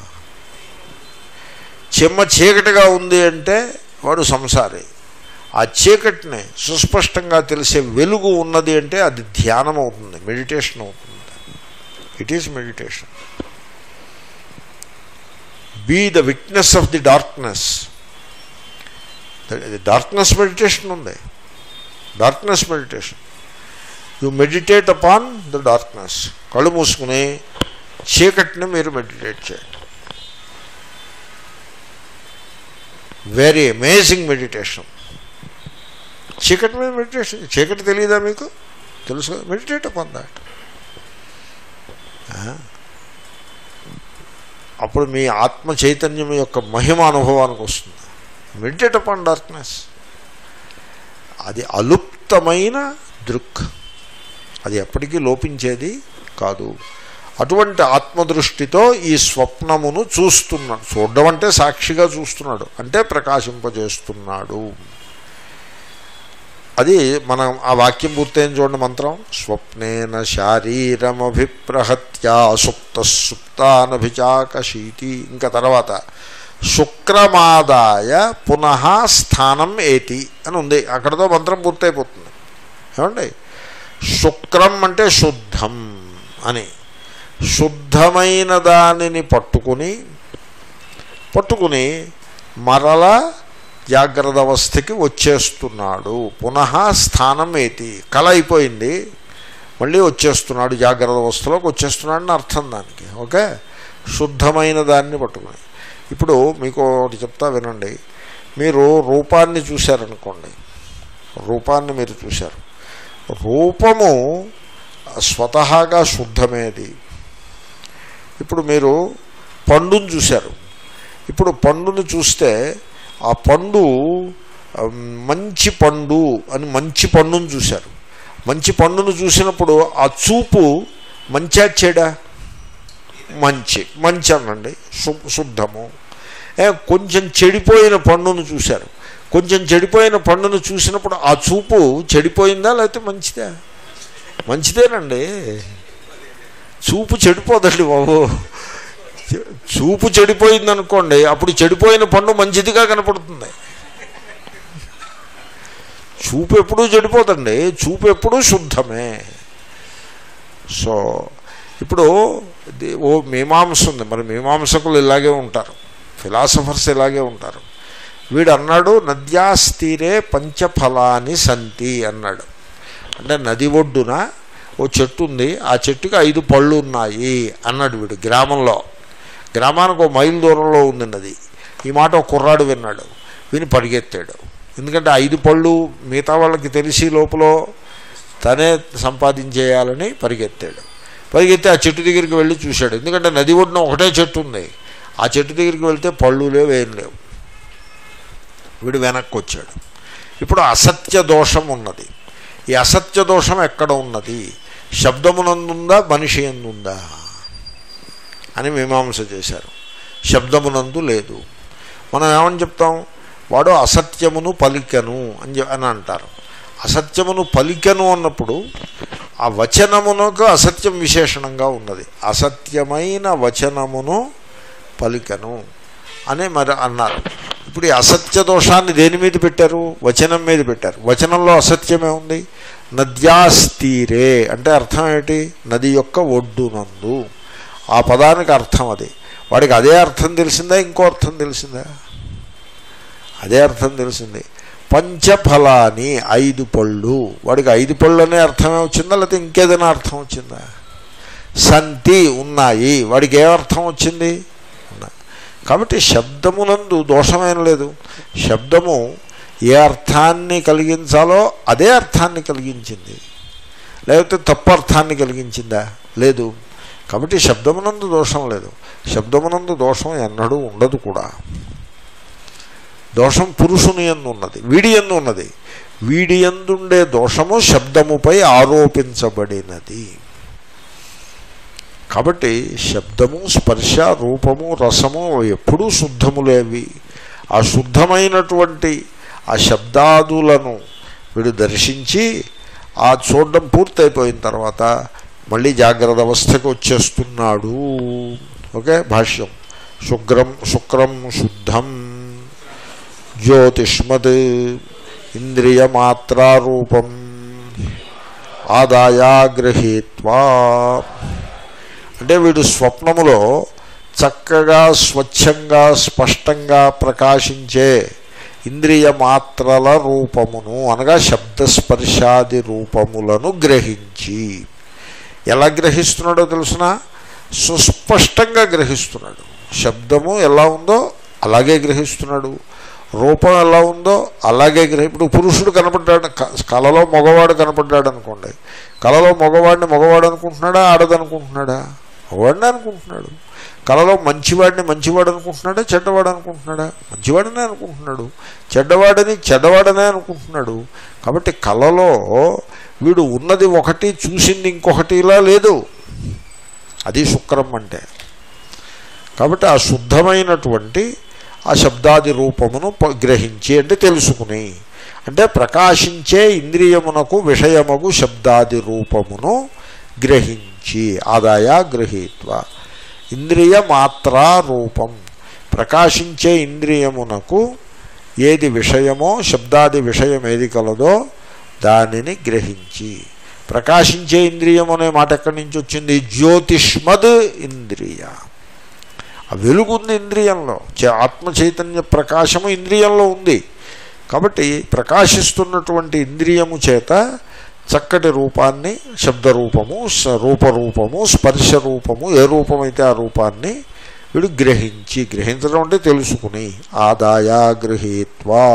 చిమ్మ చీకటిగా ఉంది అంటే వాడు సంసారి ఆ చీకటిని సుస్పష్టంగా తెలిసే వెలుగు ఉన్నది అంటే అది ధ్యానం అవుతుంది మెడిటేషన్ అవుతుంది it is meditation be the witness of the darkness darkness meditation ఉంది darkness meditation you meditate upon the darkness కళ్ళు మూసుకుని చీకటిని మీరు మెడిటేట్ చేయండి వెరీ అమేజింగ్ మెడిటేషన్ చీకటి మీద మెడిటేషన్ చీకటి తెలియదా మీకు తెలుసు మెడిటేట్ అపాన్ దాట్ అప్పుడు మీ ఆత్మ చైతన్యం యొక్క మహిమ అనుభవానికి వస్తుంది మెడిటేట్ అపాన్ డార్క్నెస్ అది అలుప్తమైన దృక్ అది ఎప్పటికీ లోపించేది కాదు అటువంటి ఆత్మదృష్టితో ఈ స్వప్నమును చూస్తున్నాడు చూడడం అంటే సాక్షిగా చూస్తున్నాడు అంటే ప్రకాశింపజేస్తున్నాడు అది మనం ఆ వాక్యం పూర్తయిన చూడండి మంత్రం స్వప్నేన శారీరమభిప్రహత్య సుప్త సుప్తానభిచాకశీతి ఇంకా తర్వాత శుక్రమాదాయ పునః స్థానం ఏతి అని ఉంది అక్కడతో మంత్రం పూర్తయిపోతుంది ఏమండి శుక్రం అంటే శుద్ధం అని శుద్ధమైన దానిని పట్టుకుని పట్టుకుని మరల జాగ్రత్త అవస్థకి వచ్చేస్తున్నాడు పునః స్థానం ఏతి కళ అయిపోయింది మళ్ళీ వచ్చేస్తున్నాడు జాగ్రత్త అవస్థలోకి వచ్చేస్తున్నాడని అర్థం దానికి ఓకే శుద్ధమైన దాన్ని పట్టుకుని ఇప్పుడు మీకు ఒకటి చెప్తా వినండి మీరు రూపాన్ని చూశారనుకోండి రూపాన్ని మీరు చూశారు రూపము స్వతహాగా శుద్ధమేది ఇప్పుడు మీరు పండును చూశారు ఇప్పుడు పండును చూస్తే ఆ పండు మంచి పండు అని మంచి పండును చూశారు మంచి పండును చూసినప్పుడు ఆ చూపు మంచా చెడా మంచి మంచి అనండి శుద్ధము కొంచెం చెడిపోయిన పండును చూశారు కొంచెం చెడిపోయిన పండును చూసినప్పుడు ఆ చూపు చెడిపోయిందా లేకపోతే మంచిదా మంచిదేనండి చూపు చెడిపోదండి బాబు చూపు చెడిపోయింది అనుకోండి అప్పుడు చెడిపోయిన పండు మంచిదిగా కనపడుతుంది చూపు ఎప్పుడూ చెడిపోతండి చూపు ఎప్పుడూ శుద్ధమే సో ఇప్పుడు ఓ మీమాంస ఉంది మరి మీమాంసకులు ఇలాగే ఉంటారు ఫిలాసఫర్స్ ఇలాగే ఉంటారు వీడు అన్నాడు నద్యాస్తీరే పంచఫలాని సంతి అన్నాడు అంటే నది ఒడ్డున ఓ చెట్టు ఉంది ఆ చెట్టుకి ఐదు పళ్ళు ఉన్నాయి అన్నాడు వీడు గ్రామంలో గ్రామానికి ఒక మైలు దూరంలో ఉంది నది ఈ మాట ఒక కుర్రాడు విన్నాడు విని పరిగెత్తాడు ఎందుకంటే ఐదు పళ్ళు మిగతా వాళ్ళకి తెలిసి లోపల తనే సంపాదించేయాలని పరిగెత్తాడు పరిగెత్తి ఆ చెట్టు దగ్గరికి వెళ్ళి చూశాడు ఎందుకంటే నది ఒడ్డున ఒకటే చెట్టు ఉంది ఆ చెట్టు దగ్గరికి వెళ్తే పళ్ళు లేవు ఏం లేవు వీడు వెనక్కి వచ్చాడు ఇప్పుడు అసత్య దోషం ఉన్నది ఈ అసత్య దోషం ఎక్కడ ఉన్నది శబ్దమునందుందా మనిషి ఎందుందా అని మీమాంస చేశారు శబ్దమునందు లేదు మనం ఏమని చెప్తాం వాడు అసత్యమును పలికెను అని అని అంటారు అసత్యమును పలికెను అన్నప్పుడు ఆ వచనమునకు అసత్యం విశేషణంగా ఉన్నది అసత్యమైన వచనమును పలికెను అని మరి అన్నారు ఇప్పుడు ఈ అసత్య దోషాన్ని దేని మీద పెట్టారు వచనం మీద పెట్టారు వచనంలో అసత్యమే ఉంది నద్యాస్తీరే అంటే అర్థం ఏంటి నది యొక్క ఒడ్డునందు ఆ పదానికి అర్థం అది వాడికి అదే అర్థం తెలిసిందా ఇంకో అర్థం తెలిసిందా అదే అర్థం తెలిసింది పంచఫలాని ఐదు పళ్ళు వాడికి ఐదు పళ్ళు అనే అర్థమే వచ్చిందా లేకపోతే ఇంకేదైనా అర్థం వచ్చిందా సంతి ఉన్నాయి వాడికి ఏ అర్థం వచ్చింది కాబట్టి శబ్దమునందు దోషమైన లేదు శబ్దము ఏ అర్థాన్ని కలిగించాలో అదే అర్థాన్ని కలిగించింది లేకపోతే తప్పు అర్థాన్ని కలిగించిందా లేదు కాబట్టి శబ్దమునందు దోషం లేదు శబ్దమునందు దోషం ఎన్నడూ ఉండదు కూడా దోషం పురుషుని ఎందు ఉన్నది వీడి ఎందు ఉన్నది వీడి ఎందుండే దోషము శబ్దముపై ఆరోపించబడినది కాబట్టి శబ్దము స్పర్శ రూపము రసము ఎప్పుడూ శుద్ధములేవి ఆ శుద్ధమైనటువంటి ఆ శబ్దాదులను వీడు దర్శించి ఆ చూడడం పూర్తయిపోయిన తర్వాత మళ్ళీ జాగ్రత్త అవస్థకు వచ్చేస్తున్నాడు ఓకే భాష్యం శుక్రం శుక్రం శుద్ధం జ్యోతిష్మద్ ఇంద్రియమాత్రారూపం ఆదాయా గృహీత్వా అంటే వీడు స్వప్నములో చక్కగా స్వచ్ఛంగా స్పష్టంగా ప్రకాశించే ఇంద్రియ మాత్రల రూపమును అనగా శబ్దస్పర్శాది రూపములను గ్రహించి ఎలా గ్రహిస్తున్నాడో తెలుసిన సుస్పష్టంగా గ్రహిస్తున్నాడు శబ్దము ఎలా ఉందో అలాగే గ్రహిస్తున్నాడు రూపం ఎలా ఉందో అలాగే గ్రహి ఇప్పుడు పురుషుడు కనపడ్డాడు క- కళలో మగవాడు కనపడ్డాడు అనుకోండి కళలో మగవాడిని మగవాడు అనుకుంటున్నాడా ఆడదనుకుంటున్నాడా మగవాడిని అనుకుంటున్నాడు కళలో మంచివాడిని మంచివాడు అనుకుంటున్నాడా చెడ్డవాడు అనుకుంటున్నాడా మంచివాడనే అనుకుంటున్నాడు చెడ్డవాడని చెడ్డవాడనే అనుకుంటున్నాడు కాబట్టి కళలో వీడు ఉన్నది ఒకటి చూసింది ఇంకొకటి ఇలా లేదు అది శుక్రం అంటే కాబట్టి ఆ శుద్ధమైనటువంటి ఆ శబ్దాది రూపమును ప- గ్రహించి అంటే తెలుసుకుని అంటే ప్రకాశించే ఇంద్రియమునకు విషయమగు శబ్దాది రూపమును గ్రహించి ఆదాయ గ్రహీత్వ ఇంద్రియ మాత్రా రూపం ప్రకాశించే ఇంద్రియమునకు ఏది విషయమో శబ్దాది విషయం ఏది కలదో దానిని గ్రహించి ప్రకాశించే ఇంద్రియం అనే మాట ఎక్కడి నుంచి వచ్చింది జ్యోతిష్మద్ ఇంద్రియ ఆ వెలుగు ఉంది ఇంద్రియంలో చే- ఆత్మ చైతన్య ప్రకాశము ఇంద్రియంలో ఉంది కాబట్టి ప్రకాశిస్తున్నటువంటి ఇంద్రియము చేత చక్కటి రూపాన్ని శబ్దరూపము స- రూపరూపము స్పర్శ రూపము ఏ రూపమైతే ఆ రూపాన్ని వీడు గ్రహించి గ్రహించడం అంటే తెలుసుకుని ఆదాయ గృహీత్వా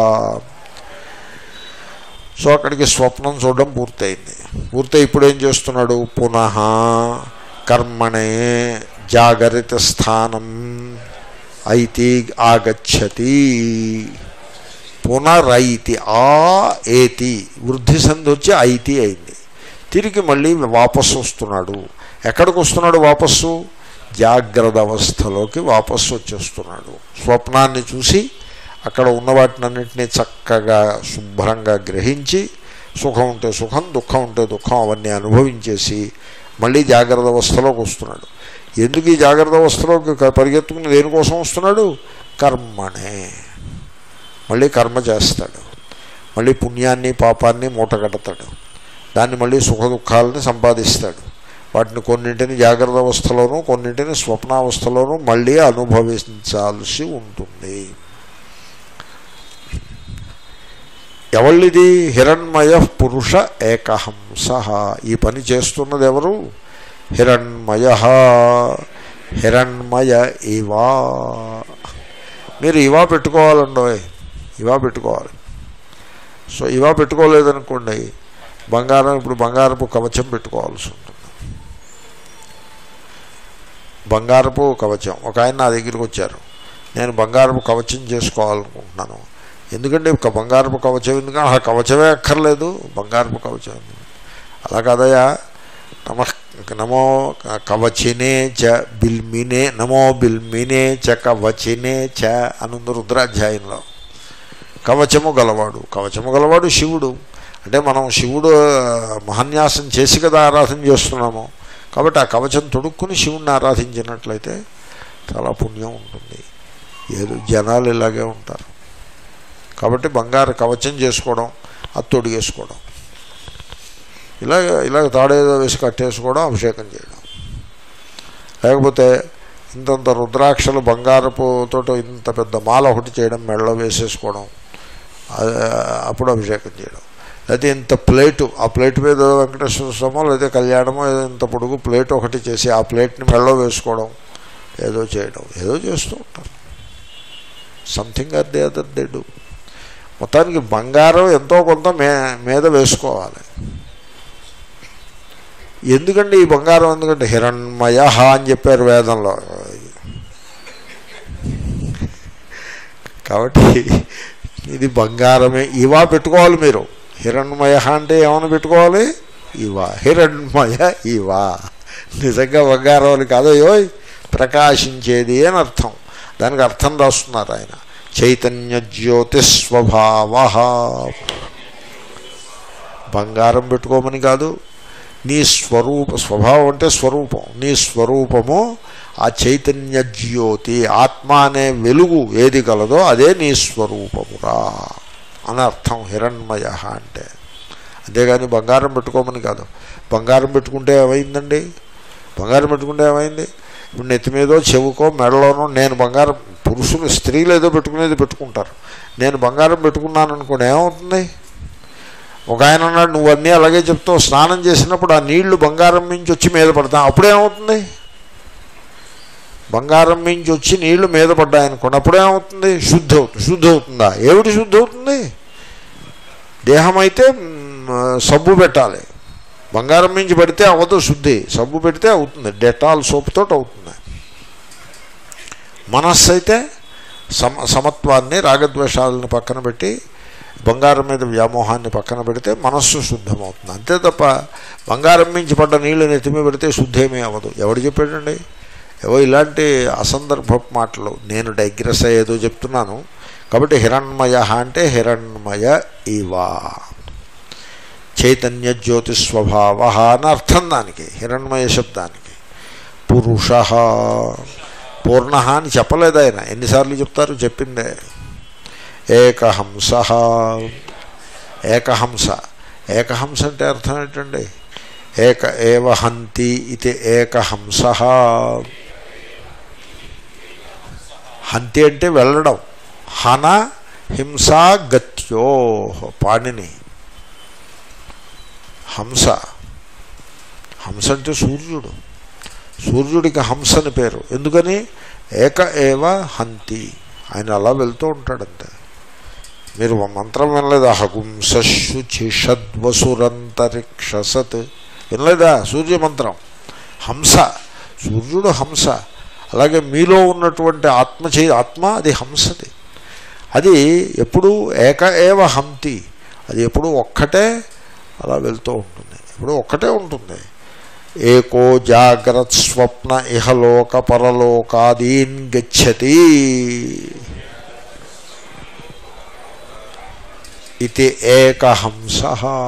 సో అక్కడికి స్వప్నం చూడడం పూర్తయింది పూర్తయి ఇప్పుడు ఏం చేస్తున్నాడు పునః కర్మణే జాగరిత స్థానం ఐతి ఆగచ్చతి పునరైతి ఆ ఏతి వృద్ధి సంధి వచ్చి ఐతి అయింది తిరిగి మళ్ళీ వాపస్సు వస్తున్నాడు ఎక్కడికి వస్తున్నాడు వాపస్సు జాగ్రత్త అవస్థలోకి వాపస్సు వచ్చేస్తున్నాడు స్వప్నాన్ని చూసి అక్కడ ఉన్న వాటినన్నింటినీ చక్కగా శుభ్రంగా గ్రహించి సుఖం ఉంటే సుఖం దుఃఖం ఉంటే దుఃఖం అవన్నీ అనుభవించేసి మళ్ళీ జాగ్రత్త అవస్థలోకి వస్తున్నాడు ఎందుకు ఈ జాగ్రత్త అవస్థలోకి క- పరిగెత్తుకుని దేనికోసం వస్తున్నాడు కర్మనే మళ్ళీ కర్మ చేస్తాడు మళ్ళీ పుణ్యాన్ని పాపాన్ని మూటగడతాడు దాన్ని మళ్ళీ సుఖ దుఃఖాలని సంపాదిస్తాడు వాటిని కొన్నింటిని జాగ్రత్త అవస్థలోనూ కొన్నింటిని స్వప్నావస్థలోనూ మళ్ళీ అనుభవించాల్సి ఉంటుంది ఎవళ్ళిది హిరణ్మయ పురుష ఏకహంస ఈ పని చేస్తున్నది ఎవరు హిరణ్మయ హిరణ్మయ ఇవా మీరు ఇవా పెట్టుకోవాలండోయ్ ఇవా పెట్టుకోవాలి సో ఇవా పెట్టుకోలేదనుకోండి బంగారం ఇప్పుడు బంగారపు కవచం పెట్టుకోవాల్సి ఉంటుంది బంగారపు కవచం ఒక ఆయన నా దగ్గరికి వచ్చారు నేను బంగారపు కవచం చేసుకోవాలనుకుంటున్నాను ఎందుకంటే ఒక బంగారపు కవచం ఎందుకంటే ఆ కవచమే అక్కర్లేదు బంగారపు కవచం ఎందుకు? అలా కాదయా నమ నమో కవచినే చ బిల్మినే నమో బిల్మినే చ కవచినే చ అనుంది రుద్రాధ్యాయంలో కవచము గలవాడు కవచము గలవాడు శివుడు అంటే మనం శివుడు మహాన్యాసం చేసి కదా ఆరాధన చేస్తున్నాము కాబట్టి ఆ కవచం తొడుక్కుని శివుణ్ణి ఆరాధించినట్లయితే చాలా పుణ్యం ఉంటుంది ఏదో జనాలు ఇలాగే ఉంటారు కాబట్టి బంగారు కవచం చేసుకోవడం అది తొడిగేసుకోవడం ఇలాగ ఇలాగ తాడేదో వేసి కట్టేసుకోవడం అభిషేకం చేయడం లేకపోతే ఇంతంత రుద్రాక్షలు బంగారపు తోట ఇంత పెద్ద మాల ఒకటి చేయడం మెడలో వేసేసుకోవడం అది అప్పుడు అభిషేకం చేయడం లేకపోతే ఇంత ప్లేటు ఆ ప్లేట్ మీద ఏదో వెంకటేశ్వర స్వామో లేదా కళ్యాణమో ఏదో ఇంత పొడుగు ప్లేట్ ఒకటి చేసి ఆ ప్లేట్ని మెడలో వేసుకోవడం ఏదో చేయడం ఏదో చేస్తూ ఉంటారు something or they other they do మొత్తానికి బంగారం ఎంతో కొంత మే మీద వేసుకోవాలి ఎందుకండి ఈ బంగారం ఎందుకంటే హిరణ్మయ అని చెప్పారు వేదంలో కాబట్టి ఇది బంగారమే ఇవా పెట్టుకోవాలి మీరు హిరణ్మయ అంటే ఏమైనా పెట్టుకోవాలి ఇవా హిరణ్మయ ఇవా నిజంగా బంగారం అని కాదయ్యో ప్రకాశించేది అని అర్థం దానికి అర్థం రాస్తున్నారు ఆయన చైతన్య జ్యోతి స్వభావ బంగారం పెట్టుకోమని కాదు నీ స్వరూప స్వభావం అంటే స్వరూపం నీ స్వరూపము ఆ చైతన్య జ్యోతి ఆత్మ అనే వెలుగు ఏది కలదో అదే నీ స్వరూపమురా అని అర్థం హిరణ్మయ అంటే అంతేగాని బంగారం పెట్టుకోమని కాదు బంగారం పెట్టుకుంటే ఏమైందండి బంగారం పెట్టుకుంటే ఏమైంది ఇప్పుడు నెత్తి మీదో చెవుకో మెడలోనో నేను బంగారం పురుషులు స్త్రీలు ఏదో పెట్టుకునేది పెట్టుకుంటారు నేను బంగారం పెట్టుకున్నాను అనుకోండి ఏమవుతుంది ఒక ఆయన అన్నాడు నువ్వు అన్నీ అలాగే చెప్తావు స్నానం చేసినప్పుడు ఆ నీళ్లు బంగారం మించి వచ్చి మీద పడతాం అప్పుడేమవుతుంది బంగారం మించి వచ్చి నీళ్లు మీద పడ్డాయనుకోండి అప్పుడేమవుతుంది శుద్ధి అవుతుంది శుద్ధి అవుతుందా ఏమిటి శుద్ధి అవుతుంది దేహం అయితే మ్, సబ్బు పెట్టాలి బంగారం మించి పడితే అవ్వదు శుద్ధి సబ్బు పెడితే అవుతుంది డెటాల్ సోప్ తోటి అవుతుంది మనస్సు అయితే సమ సమత్వాన్ని రాగద్వేషాలను పక్కన పెట్టి బంగారం మీద వ్యామోహాన్ని పక్కన పెడితే మనస్సు శుద్ధమవుతుంది అంతే తప్ప బంగారం మించి పడ్డ నీళ్ళు నెత్తిమి పెడితే శుద్ధేమీ అవ్వదు ఎవడు చెప్పాడండి ఏవో ఇలాంటి అసందర్భ మాటలు నేను డైగ్రెస్ అయ్యేదో చెప్తున్నాను కాబట్టి హిరణ్మయ అంటే హిరణ్మయ ఇవా చైతన్య జ్యోతి స్వభావ అని అర్థం దానికి హిరణ్మయ శబ్దానికి పురుష పూర్ణ అని చెప్పలేదు ఆయన ఎన్నిసార్లు చెప్తారు చెప్పిందే ఏకహంస ఏకహంస ఏకహంస అంటే అర్థం ఏంటండి ఏక ఏవ హంతి ఇది ఏకహంస హంతి అంటే వెళ్ళడం హన హింసా గత్యో పాణిని హంస హంస అంటే సూర్యుడు సూర్యుడికి హంస అని పేరు ఎందుకని ఏక ఏవ హంతి ఆయన అలా వెళ్తూ ఉంటాడంతే మీరు మంత్రం వినలేదా హగుంసశుచిషద్వసురంతరిక్ష సత్ వినలేదా సూర్య మంత్రం హంస సూర్యుడు హంస అలాగే మీలో ఉన్నటువంటి ఆత్మ చే ఆత్మ అది హంసది అది ఎప్పుడు ఏక ఏవ హంతి అది ఎప్పుడు ఒక్కటే అలా వెళ్తూ ఉంటుంది ఎప్పుడు ఒక్కటే ఉంటుంది ఏకో జాగ్రత్ స్వప్న ఇహలోక పరలోకాదీన్ గచ్చతి ఇది ఏకహంస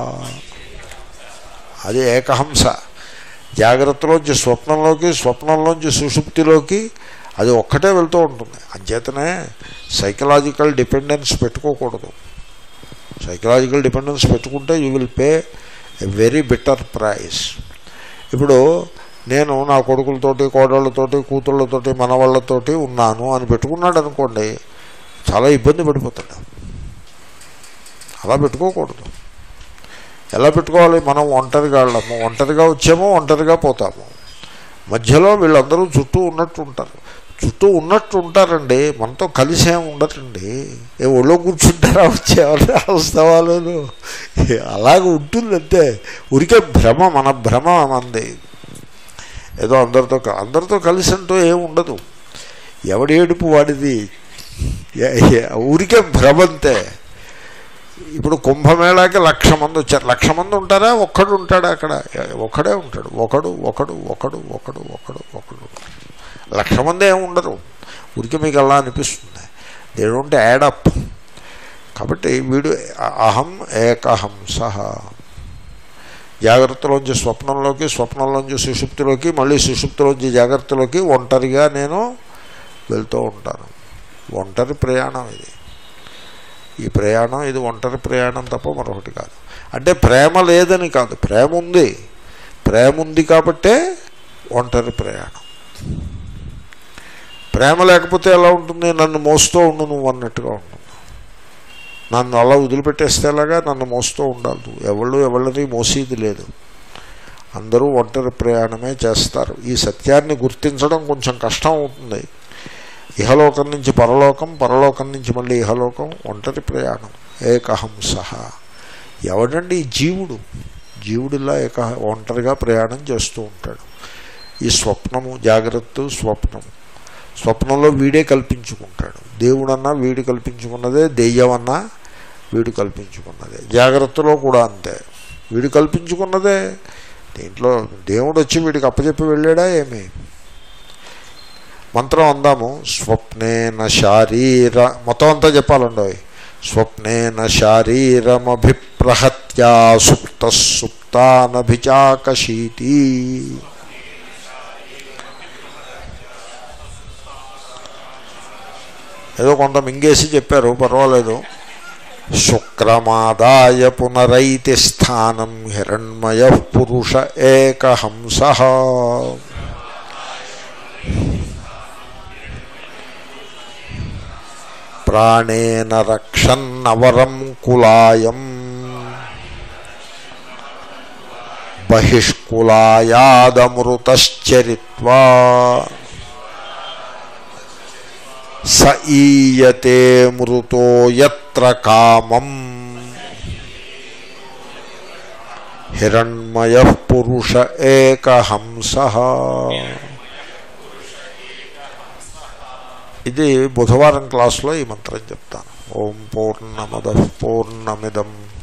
అది ఏకహంస జాగ్రత్తలోంచి స్వప్నంలోకి స్వప్నంలోంచి సుషుప్తిలోకి అది ఒక్కటే వెళ్తూ ఉంటుంది అంచేతనే సైకలాజికల్ డిపెండెన్స్ పెట్టుకోకూడదు సైకలాజికల్ డిపెండెన్స్ పెట్టుకుంటే you will pay a very bitter price ఇప్పుడు నేను నా కొడుకులతోటి కోడళ్ళతోటి కూతుళ్ళతోటి మనవాళ్ళతోటి ఉన్నాను అని పెట్టుకున్నాడు అనుకోండి చాలా ఇబ్బంది పడిపోతాడు అలా పెట్టుకోకూడదు ఎలా పెట్టుకోవాలి మనం ఒంటరిగా వెళ్ళము ఒంటరిగా వచ్చామో ఒంటరిగా పోతాము మధ్యలో వీళ్ళందరూ చుట్టూ ఉన్నట్టు ఉంటారు చుట్టూ ఉన్నట్టు ఉంటారండి మనతో కలిసి ఏమి ఉండటండి ఏ ఒళ్ళో కూర్చుంటారా వచ్చేవాళ్ళు అవస్తవాలు అలాగే ఉంటుంది అంతే ఉరికే భ్రమ మన భ్రమ మంది ఏదో అందరితో క- అందరితో కలిసి అంటూ ఏమి ఉండదు ఎవడి ఏడుపు వాడిది ఏ- ఏ- ఊరికే భ్రమ అంతే ఇప్పుడు కుంభమేళాకి లక్ష మంది వచ్చారు లక్ష మంది ఉంటారా ఒక్కడు ఉంటాడా అక్కడ ఒక్కడే ఉంటాడు ఒకడు ఒకడు ఒకడు ఒకడు ఒకడు ఒకడు లక్ష మంది ఏమి ఉండరు ఊరికి మీకు అలా అనిపిస్తుంది దే డోంట్ యాడ్ అప్ కాబట్టి వీడు అహం ఏకహంస జాగ్రత్తలోంచి స్వప్నంలోకి స్వప్నంలోంచి సుషుప్తిలోకి మళ్ళీ సుషుప్తిలోంచి జాగ్రత్తలోకి ఒంటరిగా నేను వెళ్తూ ఉంటాను ఒంటరి ప్రయాణం ఇది ఈ ప్రయాణం ఇది ఒంటరి ప్రయాణం తప్ప మరొకటి కాదు అంటే ప్రేమ లేదని కాదు ప్రేమ ఉంది ప్రేమ ఉంది కాబట్టే ఒంటరి ప్రయాణం ప్రేమ లేకపోతే ఎలా ఉంటుంది నన్ను మోస్తూ ఉండు నువ్వు అన్నట్టుగా ఉంటుంది నన్ను అలా వదిలిపెట్టేస్తే ఎలాగా నన్ను మోస్తూ ఉండాలి ఎవళ్ళు ఎవళ్ళని మోసేది లేదు అందరూ ఒంటరి ప్రయాణమే చేస్తారు ఈ సత్యాన్ని గుర్తించడం కొంచెం కష్టం అవుతుంది ఇహలోకం నుంచి పరలోకం పరలోకం నుంచి మళ్ళీ ఇహలోకం ఒంటరి ప్రయాణం ఏకహంస ఎవడండి ఈ జీవుడు జీవుడిలా ఏక ఒంటరిగా ప్రయాణం చేస్తూ ఉంటాడు ఈ స్వప్నము జాగ్రత్త స్వప్నము స్వప్నంలో వీడే కల్పించుకుంటాడు దేవుడన్నా వీడు కల్పించుకున్నదే దెయ్యమన్నా వీడు కల్పించుకున్నదే జాగ్రత్తలో కూడా అంతే వీడు కల్పించుకున్నదే దీంట్లో దేవుడు వచ్చి వీడికి అప్పచెప్పి వెళ్ళాడా ఏమి మంత్రం అందాము స్వప్నేన శారీర మొత్తం అంతా చెప్పాలండి స్వప్నేన శారీరమభిప్రహత్యా సుప్త సుప్తానభిచాకశీతి ఏదో కొంత మింగేసి చెప్పారు పర్వాలేదు శుక్రమాదాయ పునరైతి స్థానం హిరణ్మయ పురుష ఏకహంస ప్రాణేన రక్షన్నవరం కులాయం బహిష్కులాయాదమృతశ్చరిత్వా స ఈయతే మృతో యత్ర కామం హిరణ్మయ పురుష ఏకహంస ఇది బుధవారం క్లాస్లో ఈ మంత్రం చెప్తాను ఓం పూర్ణమద పూర్ణమిదం